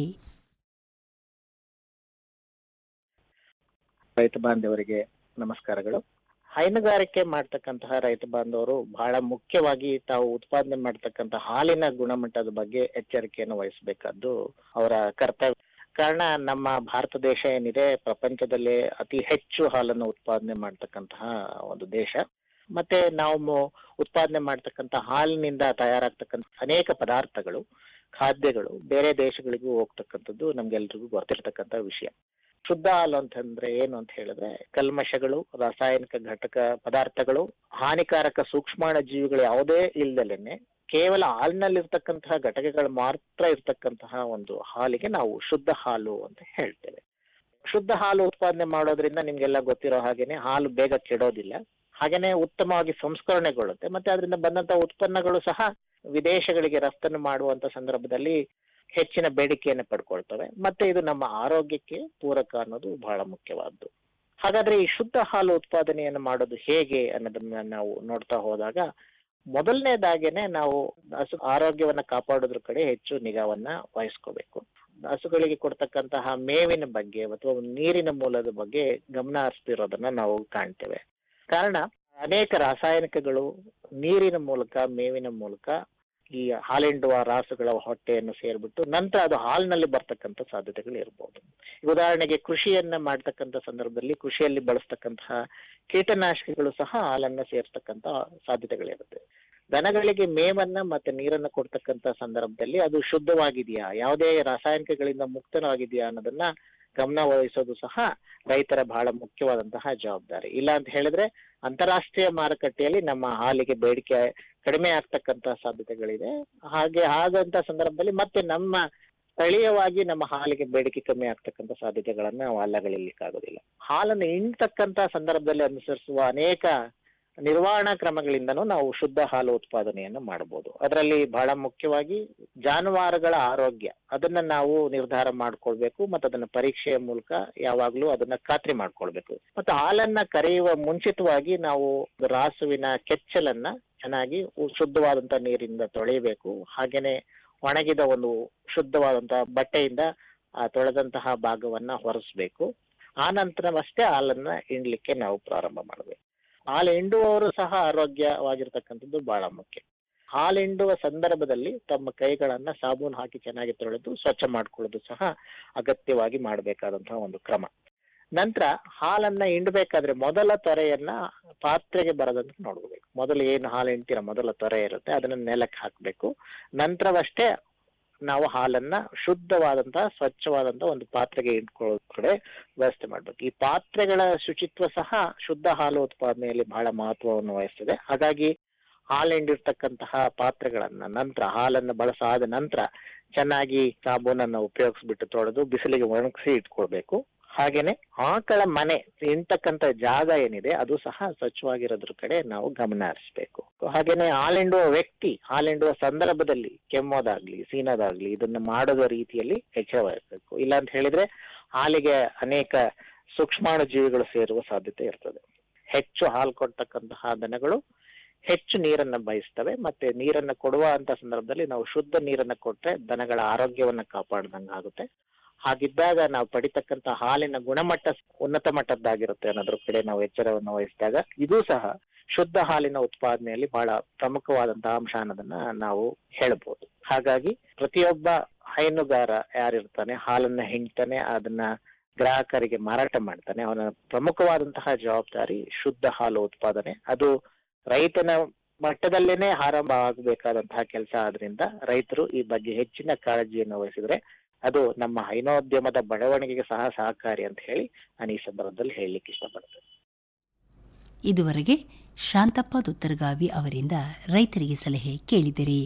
ರೈತ ಬಾಂಧವರಿಗೆ ನಮಸ್ಕಾರಗಳು ಹೈನುಗಾರಿಕೆ ಮಾಡ್ತಕ್ಕಂತಹ ರೈತ ಬಾಂಧವರು ಬಹಳ ಮುಖ್ಯವಾಗಿ ತಾವು ಉತ್ಪಾದನೆ ಮಾಡ್ತಕ್ಕಂಥ ಹಾಲಿನ ಗುಣಮಟ್ಟದ ಬಗ್ಗೆ ಎಚ್ಚರಿಕೆಯನ್ನು ವಹಿಸಬೇಕಾದ್ದು ಅವರ ಕರ್ತವ್ಯ ಕಾರಣ ನಮ್ಮ ಭಾರತ ದೇಶ ಏನಿದೆ ಪ್ರಪಂಚದಲ್ಲೇ ಅತಿ ಹೆಚ್ಚು ಹಾಲನ್ನು ಉತ್ಪಾದನೆ ಮಾಡ್ತಕ್ಕಂತಹ ಒಂದು ದೇಶ ಮತ್ತೆ ನಾವು ಮು- ಉತ್ಪಾದನೆ ಮಾಡ್ತಕ್ಕಂಥ ಹಾಲಿನಿಂದ ತಯಾರಾಗ್ತಕ್ಕಂಥ ಅನೇಕ ಪದಾರ್ಥಗಳು ಖಾದ್ಯಗಳು ಬೇರೆ ದೇಶಗಳಿಗೂ ಹೋಗ್ತಕ್ಕಂಥದ್ದು ನಮ್ಗೆಲ್ರಿಗೂ ಗೊತ್ತಿರ್ತಕ್ಕಂಥ ವಿಷಯ ಶುದ್ಧ ಹಾಲು ಅಂತಂದ್ರೆ ಏನು ಅಂತ ಹೇಳಿದ್ರೆ ಕಲ್ಮಶಗಳು ರಾಸಾಯನಿಕ ಘಟಕ ಪದಾರ್ಥಗಳು ಹಾನಿಕಾರಕ ಸೂಕ್ಷ್ಮಾಣು ಜೀವಿಗಳು ಯಾವುದೇ ಇಲ್ದಲೇನೆ ಕೇವಲ ಹಾಲಿನಲ್ಲಿರ್ತಕ್ಕಂತಹ ಘಟಕಗಳು ಮಾತ್ರ ಇರ್ತಕ್ಕಂತಹ ಒಂದು ಹಾಲಿಗೆ ನಾವು ಶುದ್ಧ ಹಾಲು ಅಂತ ಹೇಳ್ತೇವೆ ಶುದ್ಧ ಹಾಲು ಉತ್ಪಾದನೆ ಮಾಡೋದ್ರಿಂದ ನಿಮ್ಗೆಲ್ಲ ಗೊತ್ತಿರೋ ಹಾಗೇನೆ ಹಾಲು ಬೇಗ ಕೆಡೋದಿಲ್ಲ ಹಾಗೇನೆ ಉತ್ತಮವಾಗಿ ಸಂಸ್ಕರಣೆಗೊಳ್ಳುತ್ತೆ ಮತ್ತೆ ಅದರಿಂದ ಬಂದಂತ ಉತ್ಪನ್ನಗಳು ಸಹ ವಿದೇಶಗಳಿಗೆ ರಫ್ತನ್ನು ಮಾಡುವಂತ ಸಂದರ್ಭದಲ್ಲಿ ಹೆಚ್ಚಿನ ಬೇಡಿಕೆಯನ್ನು ಪಡ್ಕೊಳ್ತವೆ ಮತ್ತೆ ಇದು ನಮ್ಮ ಆರೋಗ್ಯಕ್ಕೆ ಪೂರಕ ಅನ್ನೋದು ಬಹಳ ಮುಖ್ಯವಾದ್ದು ಹಾಗಾದ್ರೆ ಈ ಶುದ್ಧ ಹಾಲು ಉತ್ಪಾದನೆಯನ್ನು ಮಾಡೋದು ಹೇಗೆ ಅನ್ನೋದನ್ನ ನಾವು ನೋಡ್ತಾ ಹೋದಾಗ ಮೊದಲನೇದಾಗೇನೆ ನಾವು ಹಸು ಆರೋಗ್ಯವನ್ನ ಕಾಪಾಡೋದ್ರ ಕಡೆ ಹೆಚ್ಚು ನಿಗಾವನ್ನ ವಹಿಸ್ಕೋಬೇಕು ಹಸುಗಳಿಗೆ ಕೊಡ್ತಕ್ಕಂತಹ ಮೇವಿನ ಬಗ್ಗೆ ಅಥವಾ ನೀರಿನ ಮೂಲದ ಬಗ್ಗೆ ಗಮನ ಹರಿಸ್ತಿರೋದನ್ನ ನಾವು ಕಾಣ್ತೇವೆ ಕಾರಣ ಅನೇಕ ರಾಸಾಯನಿಕಗಳು ನೀರಿನ ಮೂಲಕ ಮೇವಿನ ಮೂಲಕ ಈ ಹಾಲೆಂಡುವ ರಾಸುಗಳ ಹೊಟ್ಟೆಯನ್ನು ಸೇರ್ಬಿಟ್ಟು ನಂತರ ಅದು ಹಾಲಿನಲ್ಲಿ ಬರ್ತಕ್ಕಂಥ ಸಾಧ್ಯತೆಗಳು ಇರಬಹುದು ಉದಾಹರಣೆಗೆ ಕೃಷಿಯನ್ನ ಮಾಡ್ತಕ್ಕಂಥ ಸಂದರ್ಭದಲ್ಲಿ ಕೃಷಿಯಲ್ಲಿ ಬಳಸ್ತಕ್ಕಂತಹ ಕೀಟನಾಶಕಗಳು ಸಹ ಹಾಲನ್ನ ಸೇರ್ತಕ್ಕಂಥ ಸಾಧ್ಯತೆಗಳಿರುತ್ತೆ ದನಗಳಿಗೆ ಮೇವನ್ನ ಮತ್ತೆ ನೀರನ್ನ ಕೊಡ್ತಕ್ಕಂಥ ಸಂದರ್ಭದಲ್ಲಿ ಅದು ಶುದ್ಧವಾಗಿದೆಯಾ ಯಾವುದೇ ರಾಸಾಯನಿಕಗಳಿಂದ ಮುಕ್ತವಾಗಿದೆಯಾ ಅನ್ನೋದನ್ನ ಗಮನ ವಹಿಸೋದು ಸಹ ರೈತರ ಬಹಳ ಮುಖ್ಯವಾದಂತಹ ಜವಾಬ್ದಾರಿ ಇಲ್ಲ ಅಂತ ಹೇಳಿದ್ರೆ ಅಂತಾರಾಷ್ಟ್ರೀಯ ಮಾರುಕಟ್ಟೆಯಲ್ಲಿ ನಮ್ಮ ಹಾಲಿಗೆ ಬೇಡಿಕೆ ಕಡಿಮೆ ಆಗ್ತಕ್ಕಂತ ಸಾಧ್ಯತೆಗಳಿದೆ ಹಾಗೆ ಹಾಗಂತ ಸಂದರ್ಭದಲ್ಲಿ ಮತ್ತೆ ನಮ್ಮ ಸ್ಥಳೀಯವಾಗಿ ನಮ್ಮ ಹಾಲಿಗೆ ಬೇಡಿಕೆ ಕಮ್ಮಿ ಆಗ್ತಕ್ಕಂಥ ಸಾಧ್ಯತೆಗಳನ್ನ ನಾವು ಅಲ್ಲಗಳಿಲಿಕ್ಕಾಗೋದಿಲ್ಲ ಹಾಲನ್ನು ಇಂಡ್ತಕ್ಕಂತ ಸಂದರ್ಭದಲ್ಲಿ ಅನುಸರಿಸುವ ಅನೇಕ ನಿರ್ವಹಣಾ ಕ್ರಮಗಳಿಂದನೂ ನಾವು ಶುದ್ಧ ಹಾಲು ಉತ್ಪಾದನೆಯನ್ನು ಮಾಡಬಹುದು ಅದರಲ್ಲಿ ಬಹಳ ಮುಖ್ಯವಾಗಿ ಜಾನುವಾರುಗಳ ಆರೋಗ್ಯ ಅದನ್ನ ನಾವು ನಿರ್ಧಾರ ಮಾಡ್ಕೊಳ್ಬೇಕು ಮತ್ತು ಅದನ್ನ ಪರೀಕ್ಷೆಯ ಮೂಲಕ ಯಾವಾಗ್ಲೂ ಅದನ್ನ ಖಾತ್ರಿ ಮಾಡ್ಕೊಳ್ಬೇಕು ಮತ್ತು ಹಾಲನ್ನ ಕರೆಯುವ ಮುಂಚಿತವಾಗಿ ನಾವು ರಾಸುವಿನ ಕೆಚ್ಚಲನ್ನ ಚೆನ್ನಾಗಿ ಉ- ಶುದ್ಧವಾದಂತ ನೀರಿಂದ ತೊಳೆಯಬೇಕು ಹಾಗೇನೆ ಒಣಗಿದ ಒಂದು ಶುದ್ಧವಾದಂತ ಬಟ್ಟೆಯಿಂದ ಆ ತೊಳೆದಂತಹ ಭಾಗವನ್ನ ಹೊರಸ್ಬೇಕು ಆ ನಂತರವಷ್ಟೇ ಹಾಲನ್ನ ಹಿಂಡ್ಲಿಕ್ಕೆ ನಾವು ಪ್ರಾರಂಭ ಮಾಡಬೇಕು ಹಾಲು ಹಿಂಡುವವರು ಸಹ ಆರೋಗ್ಯವಾಗಿರ್ತಕ್ಕಂಥದ್ದು ಬಹಳ ಮುಖ್ಯ ಹಾಲು ಹಿಂಡುವ ಸಂದರ್ಭದಲ್ಲಿ ತಮ್ಮ ಕೈಗಳನ್ನ ಸಾಬೂನು ಹಾಕಿ ಚೆನ್ನಾಗಿ ತೊಳೆದು ಸ್ವಚ್ಛ ಮಾಡ್ಕೊಳ್ಳೋದು ಸಹ ಅಗತ್ಯವಾಗಿ ಮಾಡಬೇಕಾದಂತಹ ಒಂದು ಕ್ರಮ ನಂತರ ಹಾಲನ್ನ ಹಿಂಡಬೇಕಾದ್ರೆ ಮೊದಲ ತೊರೆಯನ್ನ ಪಾತ್ರೆಗೆ ಬರದಂತೆ ನೋಡ್ಕೋಬೇಕು ಮೊದಲು ಏನು ಹಾಲು ಹಿಂಡ್ತೀರ ಮೊದಲ ತೊರೆ ಇರುತ್ತೆ ಅದನ್ನ ನೆಲಕ್ಕೆ ಹಾಕ್ಬೇಕು ನಂತರವಷ್ಟೇ ನಾವು ಹಾಲನ್ನ ಶುದ್ಧವಾದಂತಹ ಸ್ವಚ್ಛವಾದಂತಹ ಒಂದು ಪಾತ್ರೆಗೆ ಇಟ್ಕೊಳ್ಳೋ ಕಡೆ ವ್ಯವಸ್ಥೆ ಮಾಡ್ಬೇಕು ಈ ಪಾತ್ರೆಗಳ ಶುಚಿತ್ವ ಸಹ ಶುದ್ಧ ಹಾಲು ಉತ್ಪಾದನೆಯಲ್ಲಿ ಬಹಳ ಮಹತ್ವವನ್ನು ವಹಿಸ್ತದೆ ಹಾಗಾಗಿ ಹಾಲು ಹಿಂಡಿರ್ತಕ್ಕಂತಹ ಪಾತ್ರೆಗಳನ್ನ ನಂತರ ಹಾಲನ್ನು ಬಳಸಾದ ನಂತರ ಚೆನ್ನಾಗಿ ಸಾಬೂನನ್ನ ಉಪಯೋಗಿಸ್ಬಿಟ್ಟು ತೊಳೆದು ಬಿಸಿಲಿಗೆ ಒಣಗಿಸಿ ಇಟ್ಕೊಳ್ಬೇಕು ಹಾಗೇನೆ ಆಕಳ ಮನೆ ಇಂತಕ್ಕಂತ ಜಾಗ ಏನಿದೆ ಅದು ಸಹ ಸ್ವಚ್ಛವಾಗಿರೋದ್ರ ಕಡೆ ನಾವು ಗಮನ ಹರಿಸ್ಬೇಕು ಹಾಗೇನೆ ಹಾಲೆಂಡುವ ವ್ಯಕ್ತಿ ಹಾಲೆಂಡುವ ಸಂದರ್ಭದಲ್ಲಿ ಕೆಮ್ಮೋದಾಗ್ಲಿ ಸೀನೋದಾಗ್ಲಿ ಇದನ್ನ ಮಾಡದ ರೀತಿಯಲ್ಲಿ ಎಚ್ಚರ ವಹಿಸಬೇಕು ಇಲ್ಲ ಅಂತ ಹೇಳಿದ್ರೆ ಹಾಲಿಗೆ ಅನೇಕ ಸೂಕ್ಷ್ಮಾಣು ಜೀವಿಗಳು ಸೇರುವ ಸಾಧ್ಯತೆ ಇರ್ತದೆ ಹೆಚ್ಚು ಹಾಲು ಕೊಡ್ತಕ್ಕಂತಹ ದನಗಳು ಹೆಚ್ಚು ನೀರನ್ನ ಬಯಸ್ತವೆ ಮತ್ತೆ ನೀರನ್ನ ಕೊಡುವ ಅಂತ ಸಂದರ್ಭದಲ್ಲಿ ನಾವು ಶುದ್ಧ ನೀರನ್ನ ಕೊಟ್ರೆ ದನಗಳ ಆರೋಗ್ಯವನ್ನ ಕಾಪಾಡ್ದಂಗ ಆಗುತ್ತೆ ಹಾಗಿದ್ದಾಗ ನಾವು ಪಡಿತಕ್ಕಂತ ಹಾಲಿನ ಗುಣಮಟ್ಟ ಉನ್ನತ ಮಟ್ಟದ್ದಾಗಿರುತ್ತೆ ಅನ್ನೋದ್ರ ಕಡೆ ನಾವು ಎಚ್ಚರವನ್ನು ವಹಿಸಿದಾಗ ಇದು ಸಹ ಶುದ್ಧ ಹಾಲಿನ ಉತ್ಪಾದನೆಯಲ್ಲಿ ಬಹಳ ಪ್ರಮುಖವಾದಂತಹ ಅಂಶ ಅನ್ನೋದನ್ನ ನಾವು ಹೇಳ್ಬೋದು ಹಾಗಾಗಿ ಪ್ರತಿಯೊಬ್ಬ ಹೈನುಗಾರ ಯಾರಿರ್ತಾನೆ ಹಾಲನ್ನ ಹಿಂಡ್ತಾನೆ ಅದನ್ನ ಗ್ರಾಹಕರಿಗೆ ಮಾರಾಟ ಮಾಡ್ತಾನೆ ಅವನ ಪ್ರಮುಖವಾದಂತಹ ಜವಾಬ್ದಾರಿ ಶುದ್ಧ ಹಾಲು ಉತ್ಪಾದನೆ ಅದು ರೈತನ ಮಟ್ಟದಲ್ಲೇನೆ ಆರಂಭ ಆಗಬೇಕಾದಂತಹ ಕೆಲಸ ಆದ್ರಿಂದ ರೈತರು ಈ ಬಗ್ಗೆ ಹೆಚ್ಚಿನ ಕಾಳಜಿಯನ್ನು ವಹಿಸಿದ್ರೆ ಅದು ನಮ್ಮ ಹೈನೋದ್ಯಮದ ಬೆಳವಣಿಗೆಗೆ ಸಹ ಸಹಕಾರಿ ಅಂತ ಹೇಳಿ ನಾನು ಈ ಸಂದರ್ಭದಲ್ಲಿ ಹೇಳಲಿಕ್ಕೆ ಇಷ್ಟಪಡ್ತೇನೆ ಇದುವರೆಗೆ ಶಾಂತಪ್ಪ ದೊತ್ತರಗಾವಿ ಅವರಿಂದ ರೈತರಿಗೆ ಸಲಹೆ ಕೇಳಿದಿರಿ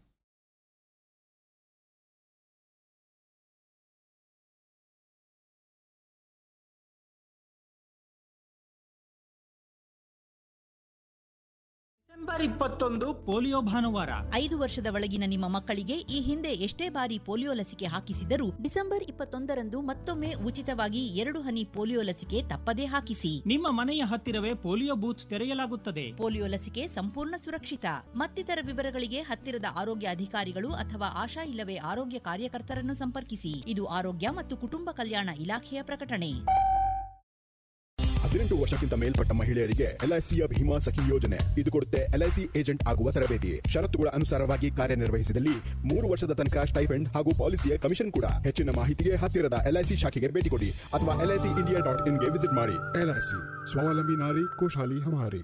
ಡಿಸೆಂಬರ್ ಇಪ್ಪತ್ತೊಂದು ಪೋಲಿಯೋ ಭಾನುವಾರ ಐದು ವರ್ಷದ ಒಳಗಿನ ನಿಮ್ಮ ಮಕ್ಕಳಿಗೆ ಈ ಹಿಂದೆ ಎಷ್ಟೇ ಬಾರಿ ಪೋಲಿಯೋ ಲಸಿಕೆ ಹಾಕಿಸಿದರೂ ಡಿಸೆಂಬರ್ ಇಪ್ಪತ್ತೊಂದರಂದು ಮತ್ತೊಮ್ಮೆ ಉಚಿತವಾಗಿ ಎರಡು ಹನಿ ಪೋಲಿಯೋ ಲಸಿಕೆ ತಪ್ಪದೇ ಹಾಕಿಸಿ ನಿಮ್ಮ ಮನೆಯ ಹತ್ತಿರವೇ ಪೋಲಿಯೋ ಬೂತ್ ತೆರೆಯಲಾಗುತ್ತದೆ ಪೋಲಿಯೋ ಲಸಿಕೆ ಸಂಪೂರ್ಣ ಸುರಕ್ಷಿತ ಮತ್ತಿತರ ವಿವರಗಳಿಗೆ ಹತ್ತಿರದ ಆರೋಗ್ಯ ಅಧಿಕಾರಿಗಳು ಅಥವಾ ಆಶಾ ಇಲ್ಲವೇ ಆರೋಗ್ಯ ಕಾರ್ಯಕರ್ತರನ್ನು ಸಂಪರ್ಕಿಸಿ ಇದು ಆರೋಗ್ಯ ಮತ್ತು ಕುಟುಂಬ ಕಲ್ಯಾಣ ಇಲಾಖೆಯ ಪ್ರಕಟಣೆ ಹದಿನೆಂಟು ವರ್ಷಕ್ಕಿಂತ ಮೇಲ್ಪಟ್ಟ ಮಹಿಳೆಯರಿಗೆ ಎಲ್ಐಸಿಯ ಭೀಮಾ ಸಖಿ ಯೋಜನೆ ಇದು ಕೊಡುತ್ತೆ ಎಲ್ಐಸಿ ಏಜೆಂಟ್ ಆಗುವ ತರಬೇತಿ ಷರತ್ತುಗಳ ಅನುಸಾರವಾಗಿ ಕಾರ್ಯನಿರ್ವಹಿಸಿದಲ್ಲಿ ಮೂರು ವರ್ಷದ ತನಕ ಸ್ಟೈಫೆಂಡ್ ಹಾಗೂ ಪಾಲಿಸಿಯ ಕಮಿಷನ್ ಕೂಡ ಹೆಚ್ಚಿನ ಮಾಹಿತಿಗೆ ಹತ್ತಿರದ ಎಲ್ಐಸಿ ಶಾಖೆಗೆ ಭೇಟಿ ಕೊಡಿ ಅಥವಾ ಎಲ್ಐಸಿ ಇಂಡಿಯಾ ಡಾಟ್ ಇನ್ಗೆ ವಿಸಿಟ್ ಮಾಡಿ ಎಲ್ಐಸಿ ಸ್ವಾವಲಂಬಿ ನಾರಿ ಖುಷಾಲಿ ಹಮಾರಿ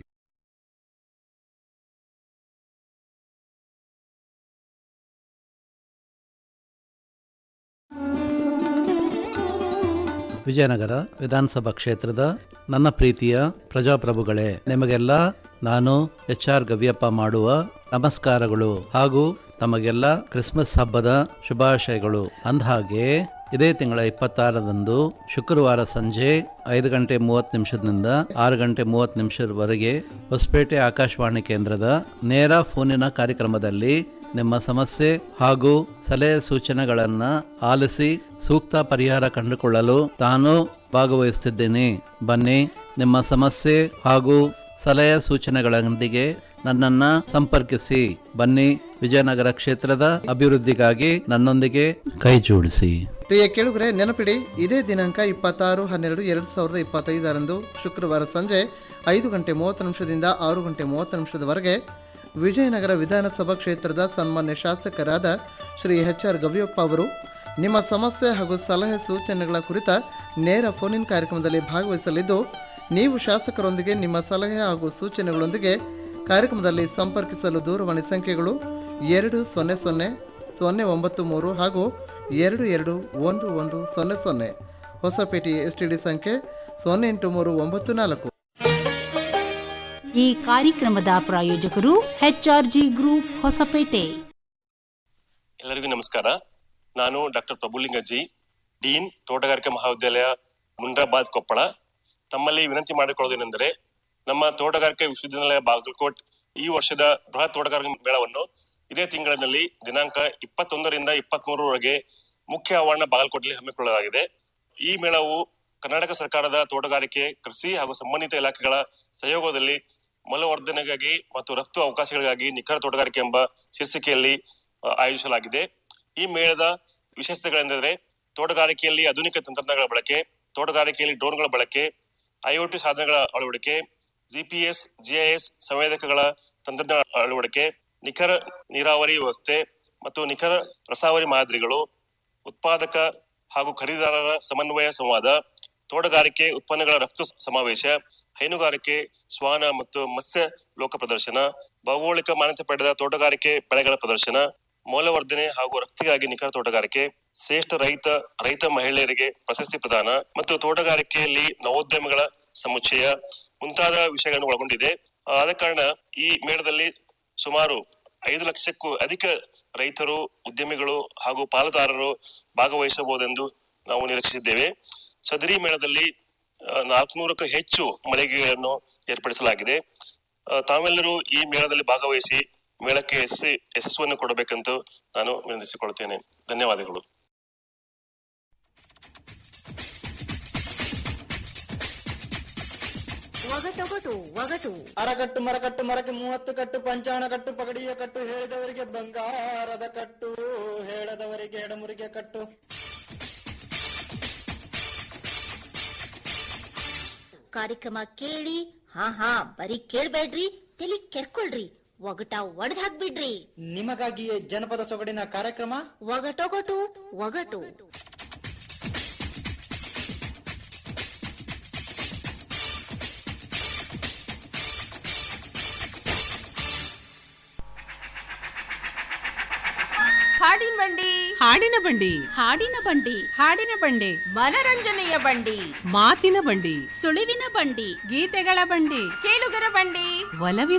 ವಿಜಯನಗರ ವಿಧಾನಸಭಾ ಕ್ಷೇತ್ರದ ನನ್ನ ಪ್ರೀತಿಯ ಪ್ರಜಾಪ್ರಭುಗಳೇ ನಿಮಗೆಲ್ಲ ನಾನು ಎಚ್ ಆರ್ ಗವಿಯಪ್ಪ ಮಾಡುವ ನಮಸ್ಕಾರಗಳು ಹಾಗೂ ತಮಗೆಲ್ಲ ಕ್ರಿಸ್ಮಸ್ ಹಬ್ಬದ ಶುಭಾಶಯಗಳು ಅಂದಹಾಗೆ ಇದೇ ತಿಂಗಳ ಇಪ್ಪತ್ತಾರರಂದು ಶುಕ್ರವಾರ ಸಂಜೆ ಐದು ಗಂಟೆ ಮೂವತ್ತು ನಿಮಿಷದಿಂದ ಆರು ಗಂಟೆ ಮೂವತ್ತು ನಿಮಿಷದವರೆಗೆ ಹೊಸಪೇಟೆ ಆಕಾಶವಾಣಿ ಕೇಂದ್ರದ ನೇರ ಫೋನಿನ ಕಾರ್ಯಕ್ರಮದಲ್ಲಿ ನಿಮ್ಮ ಸಮಸ್ಯೆ ಹಾಗೂ ಸಲಹೆ ಸೂಚನೆಗಳನ್ನು ಆಲಿಸಿ ಸೂಕ್ತ ಪರಿಹಾರ ಕಂಡುಕೊಳ್ಳಲು ತಾನು ಭಾಗವಹಿಸುತ್ತಿದ್ದೇನೆ ಬನ್ನಿ ನಿಮ್ಮ ಸಮಸ್ಯೆ ಹಾಗೂ ಸಲಹೆ ಸೂಚನೆಗಳೊಂದಿಗೆ ನನ್ನನ್ನು ಸಂಪರ್ಕಿಸಿ ಬನ್ನಿ ವಿಜಯನಗರ ಕ್ಷೇತ್ರದ ಅಭಿವೃದ್ಧಿಗಾಗಿ ನನ್ನೊಂದಿಗೆ ಕೈ ಜೋಡಿಸಿ ಪ್ರಿಯ ಕೇಳುಗರೆ ನೆನಪಿಡಿ ಇದೇ ದಿನಾಂಕ ಇಪ್ಪತ್ತಾರು ಹನ್ನೆರಡು ಎರಡು ಸಾವಿರದ ಇಪ್ಪತ್ತೈದರಂದು ಶುಕ್ರವಾರ ಸಂಜೆ ಐದು ಗಂಟೆ ಮೂವತ್ತು ನಿಮಿಷದಿಂದ ಆರು ಗಂಟೆ ಮೂವತ್ತು ನಿಮಿಷದವರೆಗೆ ವಿಜಯನಗರ ವಿಧಾನಸಭಾ ಕ್ಷೇತ್ರದ ಸನ್ಮಾನ್ಯ ಶಾಸಕರಾದ ಶ್ರೀ ಎಚ್ ಆರ್ ಗವಿಯಪ್ಪ ಅವರು ನಿಮ್ಮ ಸಮಸ್ಯೆ ಹಾಗೂ ಸಲಹೆ ಸೂಚನೆಗಳ ಕುರಿತ ನೇರ ಫೋನ್ ಇನ್ ಕಾರ್ಯಕ್ರಮದಲ್ಲಿ ಭಾಗವಹಿಸಲಿದ್ದು ನೀವು ಶಾಸಕರೊಂದಿಗೆ ನಿಮ್ಮ ಸಲಹೆ ಹಾಗೂ ಸೂಚನೆಗಳೊಂದಿಗೆ ಕಾರ್ಯಕ್ರಮದಲ್ಲಿ ಸಂಪರ್ಕಿಸಲು ದೂರವಾಣಿ ಸಂಖ್ಯೆಗಳು ಎರಡು ಸೊನ್ನೆ ಸೊನ್ನೆ ಸೊನ್ನೆ ಒಂಬತ್ತು ಮೂರು ಹಾಗೂ ಎರಡು ಎರಡು ಒಂದು ಒಂದು ಸೊನ್ನೆ ಸೊನ್ನೆ ಹೊಸಪೇಟೆ ಎಸ್ ಟಿ ಡಿ ಸಂಖ್ಯೆ ಸೊನ್ನೆ ಎಂಟು ಮೂರು ಒಂಬತ್ತು ನಾಲ್ಕು ಈ ಕಾರ್ಯಕ್ರಮದ ಪ್ರಾಯೋಜಕರು ಎಚ್ಆರ್ಜಿ ಗ್ರೂಪ್ ಹೊಸಪೇಟೆ ಎಲ್ಲರಿಗೂ ನಮಸ್ಕಾರ ನಾನು ಡಾಕ್ಟರ್ ಪ್ರಭುಲಿಂಗಜ್ಜಿ ಡೀನ್ ತೋಟಗಾರಿಕೆ ಮಹಾವಿದ್ಯಾಲಯ ಮುಂಡ್ರಾಬಾದ್ ಕೊಪ್ಪಳ ತಮ್ಮಲ್ಲಿ ವಿನಂತಿ ಮಾಡಿಕೊಳ್ಳೋದೇನೆಂದರೆ ನಮ್ಮ ತೋಟಗಾರಿಕೆ ವಿಶ್ವವಿದ್ಯಾಲಯ ಬಾಗಲಕೋಟ್ ಈ ವರ್ಷದ ಬೃಹತ್ ತೋಟಗಾರಿಕೆ ಮೇಳವನ್ನು ಇದೇ ತಿಂಗಳಿನಲ್ಲಿ ದಿನಾಂಕ ಇಪ್ಪತ್ತೊಂದರಿಂದ ಇಪ್ಪತ್ಮೂರರವರೆಗೆ ಮುಖ್ಯ ಆವರಣ ಬಾಗಲಕೋಟೆಯಲ್ಲಿ ಹಮ್ಮಿಕೊಳ್ಳಲಾಗಿದೆ ಈ ಮೇಳವು ಕರ್ನಾಟಕ ಸರ್ಕಾರದ ತೋಟಗಾರಿಕೆ ಕೃಷಿ ಹಾಗೂ ಸಂಬಂಧಿತ ಇಲಾಖೆಗಳ ಸಹಯೋಗದಲ್ಲಿ ಮೌಲ್ಯವರ್ಧನೆಗಾಗಿ ಮತ್ತು ರಫ್ತು ಅವಕಾಶಗಳಿಗಾಗಿ ನಿಖರ ತೋಟಗಾರಿಕೆ ಎಂಬ ಶೀರ್ಷಿಕೆಯಲ್ಲಿ ಆ, ಆಯೋಜಿಸಲಾಗಿದೆ ಈ ಮೇಳದ ವಿಶೇಷತೆಗಳೆಂದರೆ ತೋಟಗಾರಿಕೆಯಲ್ಲಿ ಆಧುನಿಕ ತಂತ್ರಜ್ಞಾನಗಳ ಬಳಕೆ ತೋಟಗಾರಿಕೆಯಲ್ಲಿ ಡ್ರೋನ್ಗಳ ಬಳಕೆ ಐಒಟಿ ಸಾಧನಗಳ ಅಳವಡಿಕೆ ಜಿಪಿಎಸ್ ಜಿಐಎಸ್ ಸಂವೇದಕಗಳ ತಂತ್ರಜ್ಞಾನ ಅಳವಡಿಕೆ ನಿಖರ ನೀರಾವರಿ ವ್ಯವಸ್ಥೆ ಮತ್ತು ನಿಖರ ರಸಾವರಿ ಮಾದರಿಗಳು ಉತ್ಪಾದಕ ಹಾಗೂ ಖರೀದಿದಾರರ ಸಮನ್ವಯ ಸಂವಾದ ತೋಟಗಾರಿಕೆ ಉತ್ಪನ್ನಗಳ ರಫ್ತು ಸಮಾವೇಶ ಹೈನುಗಾರಿಕೆ ಶ್ವಾನ ಮತ್ತು ಮತ್ಸ್ಯ ಲೋಕ ಪ್ರದರ್ಶನ ಭೌಗೋಳಿಕ ಮಾನ್ಯತೆ ಪಡೆದ ತೋಟಗಾರಿಕೆ ಬೆಳೆಗಳ ಪ್ರದರ್ಶನ ಮೌಲ್ಯವರ್ಧನೆ ಹಾಗೂ ರಫ್ತಿಗಾಗಿ ನಿಖರ ತೋಟಗಾರಿಕೆ ಶ್ರೇಷ್ಠ ರೈತ ರೈತ ಮಹಿಳೆಯರಿಗೆ ಪ್ರಶಸ್ತಿ ಪ್ರದಾನ ಮತ್ತು ತೋಟಗಾರಿಕೆಯಲ್ಲಿ ನವೋದ್ಯಮಗಳ ಸಮುಚ್ಚಯ ಮುಂತಾದ ವಿಷಯಗಳನ್ನು ಒಳಗೊಂಡಿದೆ ಆ, ಆದ ಕಾರಣ ಈ ಮೇಳದಲ್ಲಿ ಸುಮಾರು ಐದು ಲಕ್ಷಕ್ಕೂ ಅಧಿಕ ರೈತರು ಉದ್ಯಮಿಗಳು ಹಾಗೂ ಪಾಲುದಾರರು ಭಾಗವಹಿಸಬಹುದೆಂದು ನಾವು ನಿರೀಕ್ಷಿಸಿದ್ದೇವೆ ಸದರಿ ಮೇಳದಲ್ಲಿ ನಾಲ್ಕುನೂರಕ್ಕೂ ಹೆಚ್ಚು ಮಳಿಗೆಗಳನ್ನು ಏರ್ಪಡಿಸಲಾಗಿದೆ ಆ, ತಾವೆಲ್ಲರೂ ಈ ಮೇಳದಲ್ಲಿ ಭಾಗವಹಿಸಿ ಮೇಳಕ್ಕೆ ಯಶಸ್ವಿ ಯಶಸ್ಸನ್ನು ಕೊಡಬೇಕಂತ ನಾನು ವಿನಂತಿಸಿಕೊಳ್ತೇನೆ ಧನ್ಯವಾದಗಳು ಒಗಟೊಗಟು ಒಗಟು ಅರಕಟ್ಟು ಮರಕಟ್ಟು ಮರಕ್ಕೆ ಮೂವತ್ತು ಕಟ್ಟು ಪಂಚಾಣ ಕಟ್ಟು ಪಗಡಿಯ ಕಟ್ಟು ಹೇಳಿದವರಿಗೆ ಬಂಗಾರದ ಕಟ್ಟು ಹೇಳದವರಿಗೆ ಎಡಮುರಿಗೆ ಕಟ್ಟು ಕಾರ್ಯಕ್ರಮ ಕೇಳಿ ಹಾ ಹಾ ಬರೀ ಕೇಳ್ಬೇಡ್ರಿ ತಲಿ ಕೆರ್ಕೊಳ್ರಿ ಒಗಟ ಒಡೆದ್ ಹಾಕ್ಬಿಡ್ರಿ ನಿಮಗಾಗಿಯೇ ಜನಪದ ಸೊಗಡಿನ ಕಾರ್ಯಕ್ರಮ ಒಗಟೊಗಟು ಒಗಟು ಹಾಡಿನ ಬಂಡಿ ಹಾಡಿನ ಬಂಡಿ ಹಾಡಿನ ಬಂಡಿ ಹಾಡಿನ ಬಂಡಿ ಮನರಂಜನೆಯ ಬಂಡಿ ಮಾತಿನ ಬಂಡಿ ಸುಳಿವಿನ ಬಂಡಿ ಗೀತೆಗಳ ಬಂಡಿ ಕೇಳುಗರ ಬಂಡಿ ಒಲವಿನ